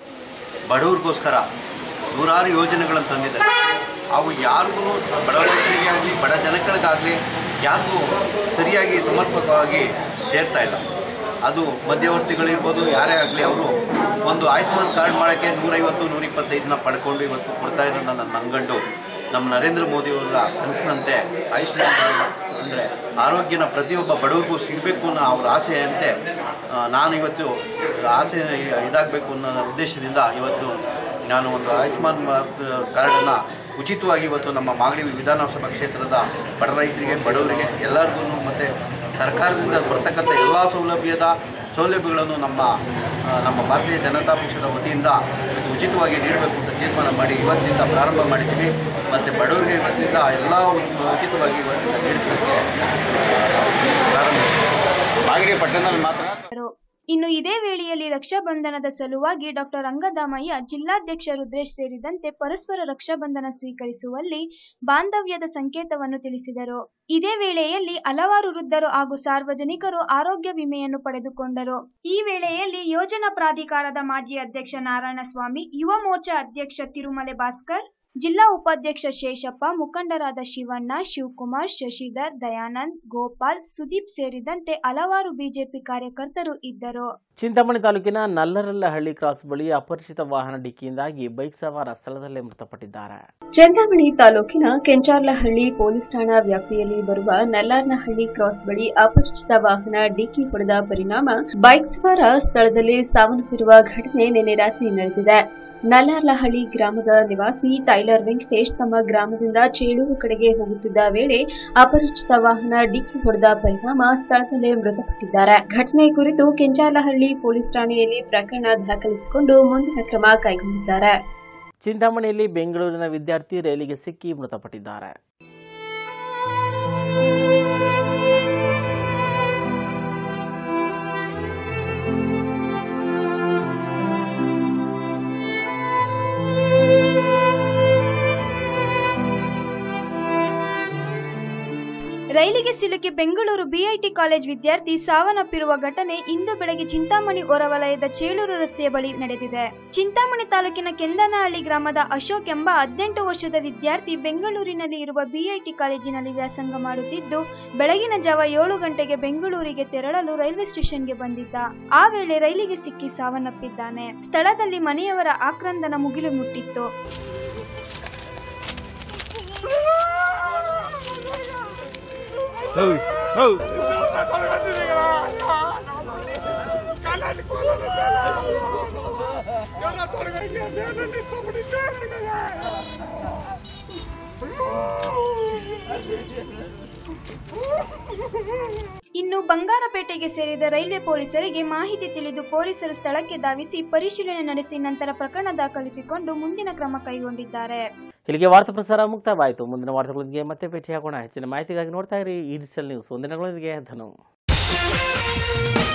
ಬಡವರಿಗೋಸ್ಕರ ನೂರಾರು ಯೋಜನೆಗಳನ್ನು ತಂದಿದ್ದಾರೆ ಅವು ಯಾರಿಗೂ ಬಡವರಿಗೆ ಆಗಲಿ ಬಡ ಜನಗಳಿಗಾಗಲಿ ಯಾರಿಗೂ ಸರಿಯಾಗಿ ಸಮರ್ಪಕವಾಗಿ ಸೇರ್ತಾ ಇಲ್ಲ ಅದು ಮಧ್ಯವರ್ತಿಗಳಿರ್ಬೋದು ಯಾರೇ ಆಗಲಿ ಅವರು ಒಂದು ಆಯುಷ್ಮಾನ್ ಕಾರ್ಡ್ ಮಾಡೋಕ್ಕೆ ನೂರೈವತ್ತು ನೂರಿಪ್ಪತ್ತೈದನ್ನ ಪಡ್ಕೊಂಡು ಇವತ್ತು ಕೊಡ್ತಾ ಇರೋದನ್ನ ನಾನು ಮನಗಂಡು ನಮ್ಮ ನರೇಂದ್ರ ಮೋದಿಯವರ ಕನಸಿನಂತೆ ಆಯುಷ್ಮಾನ್ ಅಂದರೆ ಆರೋಗ್ಯನ ಪ್ರತಿಯೊಬ್ಬ ಬಡವರಿಗೂ ಸಿಗಬೇಕು ಅನ್ನೋ ಅವ್ರ ಆಸೆಯಂತೆ ಆ, ನಾನು ಇವತ್ತು ಆಸೆ ಇದಾಗಬೇಕು ಅನ್ನೋ ಉದ್ದೇಶದಿಂದ ಇವತ್ತು ನಾನು ಒಂದು ಆಯುಷ್ಮಾನ್ ಭಾರತ್ ಕಾರ್ಡನ್ನು ಉಚಿತವಾಗಿ ಇವತ್ತು ನಮ್ಮ ಮಾಗಡಿ ವಿಧಾನಸಭಾ ಕ್ಷೇತ್ರದ ಬಡ ರೈತರಿಗೆ ಬಡವರಿಗೆ ಎಲ್ಲರಿಗೂ ಮತ್ತು ಸರ್ಕಾರದಿಂದ ಬರ್ತಕ್ಕಂಥ ಎಲ್ಲ ಸೌಲಭ್ಯದ ಸೌಲಭ್ಯಗಳನ್ನು ನಮ್ಮ ಆ, ನಮ್ಮ ಭಾರತೀಯ ಜನತಾ ಪಕ್ಷದ ವತಿಯಿಂದ ಇವತ್ತು ಉಚಿತವಾಗಿ ನೀಡಬೇಕು ಅಂತ ತೀರ್ಮಾನ ಮಾಡಿ ಇವತ್ತಿಂದ ಪ್ರಾರಂಭ ಮಾಡಿದ್ದೀವಿ ಮತ್ತು ಬಡವರಿಗೆ ಇವತ್ತಿಂದ ಎಲ್ಲ ಉಚಿ- ಉಚಿತವಾಗಿ ಇವತ್ತಿಂದ ನೀಡೋದಕ್ಕೆ ಮಾಗಡಿ ಪಟ್ಟಣದಲ್ಲಿ ಮಾತ್ರ ಇನ್ನು ಇದೇ ವೇಳೆಯಲ್ಲಿ ರಕ್ಷಾಬಂಧನದ ಸಲುವಾಗಿ ಡಾಕ್ಟರ್ ರಂಗದಾಮಯ್ಯ ಜಿಲ್ಲಾಧ್ಯಕ್ಷ ರುದ್ರೇಶ್ ಸೇರಿದಂತೆ ಪರಸ್ಪರ ರಕ್ಷಾಬಂಧನ ಸ್ವೀಕರಿಸುವಲ್ಲಿ ಬಾಂಧವ್ಯದ ಸಂಕೇತವನ್ನು ತಿಳಿಸಿದರು ಇದೇ ವೇಳೆಯಲ್ಲಿ ಹಲವಾರು ವೃದ್ಧರು ಹಾಗೂ ಸಾರ್ವಜನಿಕರು ಆರೋಗ್ಯ ವಿಮೆಯನ್ನು ಪಡೆದುಕೊಂಡರು ಈ ವೇಳೆಯಲ್ಲಿ ಯೋಜನಾ ಪ್ರಾಧಿಕಾರದ ಮಾಜಿ ಅಧ್ಯಕ್ಷ ನಾರಾಯಣಸ್ವಾಮಿ ಯುವ ಮೋರ್ಚಾ ಅಧ್ಯಕ್ಷ ತಿರುಮಲೆ ಭಾಸ್ಕರ್ ಜಿಲ್ಲಾ ಉಪಾಧ್ಯಕ್ಷ ಶೇಷಪ್ಪ ಮುಖಂಡರಾದ ಶಿವಣ್ಣ ಶಿವಕುಮಾರ್ ಶಶಿಧರ್ ದಯಾನಂದ್ ಗೋಪಾಲ್ ಸುದೀಪ್ ಸೇರಿದಂತೆ ಹಲವಾರು ಬಿಜೆಪಿ ಕಾರ್ಯಕರ್ತರು ಇದ್ದರು ಚಿಂತಾಮಣಿ ತಾಲೂಕಿನ ನಲ್ಲರಲ್ಲಹಳ್ಳಿ ಕ್ರಾಸ್ ಬಳಿ ಅಪರಿಚಿತ ವಾಹನ ಡಿಕ್ಕಿಯಿಂದಾಗಿ ಬೈಕ್ ಸವಾರ ಸ್ಥಳದಲ್ಲೇ ಮೃತಪಟ್ಟಿದ್ದಾರೆ ಚಿಂತಾಮಣಿ ತಾಲೂಕಿನ ಕೆಂಚಾರ್ಲಹಳ್ಳಿ ಪೊಲೀಸ್ ಠಾಣಾ ವ್ಯಾಪ್ತಿಯಲ್ಲಿ ಬರುವ ನಲ್ಲಾರ್ನಹಳ್ಳಿ ಕ್ರಾಸ್ ಬಳಿ ಅಪರಿಚಿತ ವಾಹನ ಡಿಕ್ಕಿ ಹೊಡೆದ ಪರಿಣಾಮ ಬೈಕ್ ಸವಾರ ಸ್ಥಳದಲ್ಲಿ ಸಾವನ್ನಪ್ಪಿರುವ ಘಟನೆ ನಿನ್ನೆ ರಾತ್ರಿ ನಡೆದಿದೆ ನಲ್ಲಾರ್ಲಹಳ್ಳಿ ಗ್ರಾಮದ ನಿವಾಸಿ ಟೈಲರ್ ವೆಂಕಟೇಶ್ ತಮ್ಮ ಗ್ರಾಮದಿಂದ ಚೇಳೂರು ಕಡೆಗೆ ಹೋಗುತ್ತಿದ್ದ ವೇಳೆ ಅಪರಿಚಿತ ವಾಹನ ಡಿಕ್ಕಿ ಹೊಡೆದ ಪರಿಣಾಮ ಸ್ಥಳದಲ್ಲೇ ಮೃತಪಟ್ಟಿದ್ದಾರೆ ಘಟನೆ ಕುರಿತು ಕೆಂಚಾರ್ಲಹಳ್ಳಿ ಪೊಲೀಸ್ ಠಾಣೆಯಲ್ಲಿ ಪ್ರಕರಣ ದಾಖಲಿಸಿಕೊಂಡು ಮುಂದಿನ ಕ್ರಮ ಕೈಗೊಂಡಿದ್ದಾರೆ ಚಿಂತಾಮಣಿಯಲ್ಲಿ ಬೆಂಗಳೂರಿನ ವಿದ್ಯಾರ್ಥಿ ರೈಲಿಗೆ ಸಿಕ್ಕಿ ಮೃತಪಟ್ಟಿದ್ದಾರೆ ರೈಲಿಗೆ ಸಿಲುಕಿ ಬೆಂಗಳೂರು ಬಿಐಟಿ ಕಾಲೇಜ್ ವಿದ್ಯಾರ್ಥಿ ಸಾವನ್ನಪ್ಪಿರುವ ಘಟನೆ ಇಂದು ಬೆಳಗ್ಗೆ ಚಿಂತಾಮಣಿ ಹೊರವಲಯದ ಚೇಳೂರು ರಸ್ತೆಯ ಬಳಿ ನಡೆದಿದೆ ಚಿಂತಾಮಣಿ ತಾಲೂಕಿನ ಕೆಂದನಹಳ್ಳಿ ಗ್ರಾಮದ ಅಶೋಕ್ ಎಂಬ ಹದಿನೆಂಟು ವರ್ಷದ ವಿದ್ಯಾರ್ಥಿ ಬೆಂಗಳೂರಿನಲ್ಲಿ ಇರುವ ಬಿಐಟಿ ಕಾಲೇಜಿನಲ್ಲಿ ವ್ಯಾಸಂಗ ಮಾಡುತ್ತಿದ್ದು ಬೆಳಗಿನ ಜಾವ ಏಳು ಗಂಟೆಗೆ ಬೆಂಗಳೂರಿಗೆ ತೆರಳಲು ರೈಲ್ವೆ ಸ್ಟೇಷನ್ಗೆ ಬಂದಿದ್ದ ಆ ವೇಳೆ ರೈಲಿಗೆ ಸಿಕ್ಕಿ ಸಾವನ್ನಪ್ಪಿದ್ದಾನೆ ಸ್ಥಳದಲ್ಲಿ ಮನೆಯವರ ಆಕ್ರಂದನ ಮುಗಿಲು ಮುಟ್ಟಿತ್ತು ಇನ್ನು ಬಂಗಾರಪೇಟೆಗೆ ಸೇರಿದ ರೈಲ್ವೆ ಪೊಲೀಸರಿಗೆ ಮಾಹಿತಿ ತಿಳಿದು ಪೊಲೀಸರು ಸ್ಥಳಕ್ಕೆ ಧಾವಿಸಿ ಪರಿಶೀಲನೆ ನಡೆಸಿ ನಂತರ ಪ್ರಕರಣ ದಾಖಲಿಸಿಕೊಂಡು ಮುಂದಿನ ಕ್ರಮ ಕೈಗೊಂಡಿದ್ದಾರೆ ಇಲ್ಲಿಗೆ ವಾರ್ತಾ ಪ್ರಸಾರ ಮುಕ್ತವಾಯಿತು ಮುಂದಿನ ವಾರ್ತೆಗಳೊಂದಿಗೆ ಮತ್ತೆ ಭೇಟಿಯಾಗೋಣ ಹೆಚ್ಚಿನ ಮಾಹಿತಿಗಾಗಿ ನೋಡ್ತಾ ಇರಿ ಈ ಡಿಜಿಟಲ್ ನ್ಯೂಸ್ ಒಂದಿನಗಳೊಂದಿಗೆ ಧನು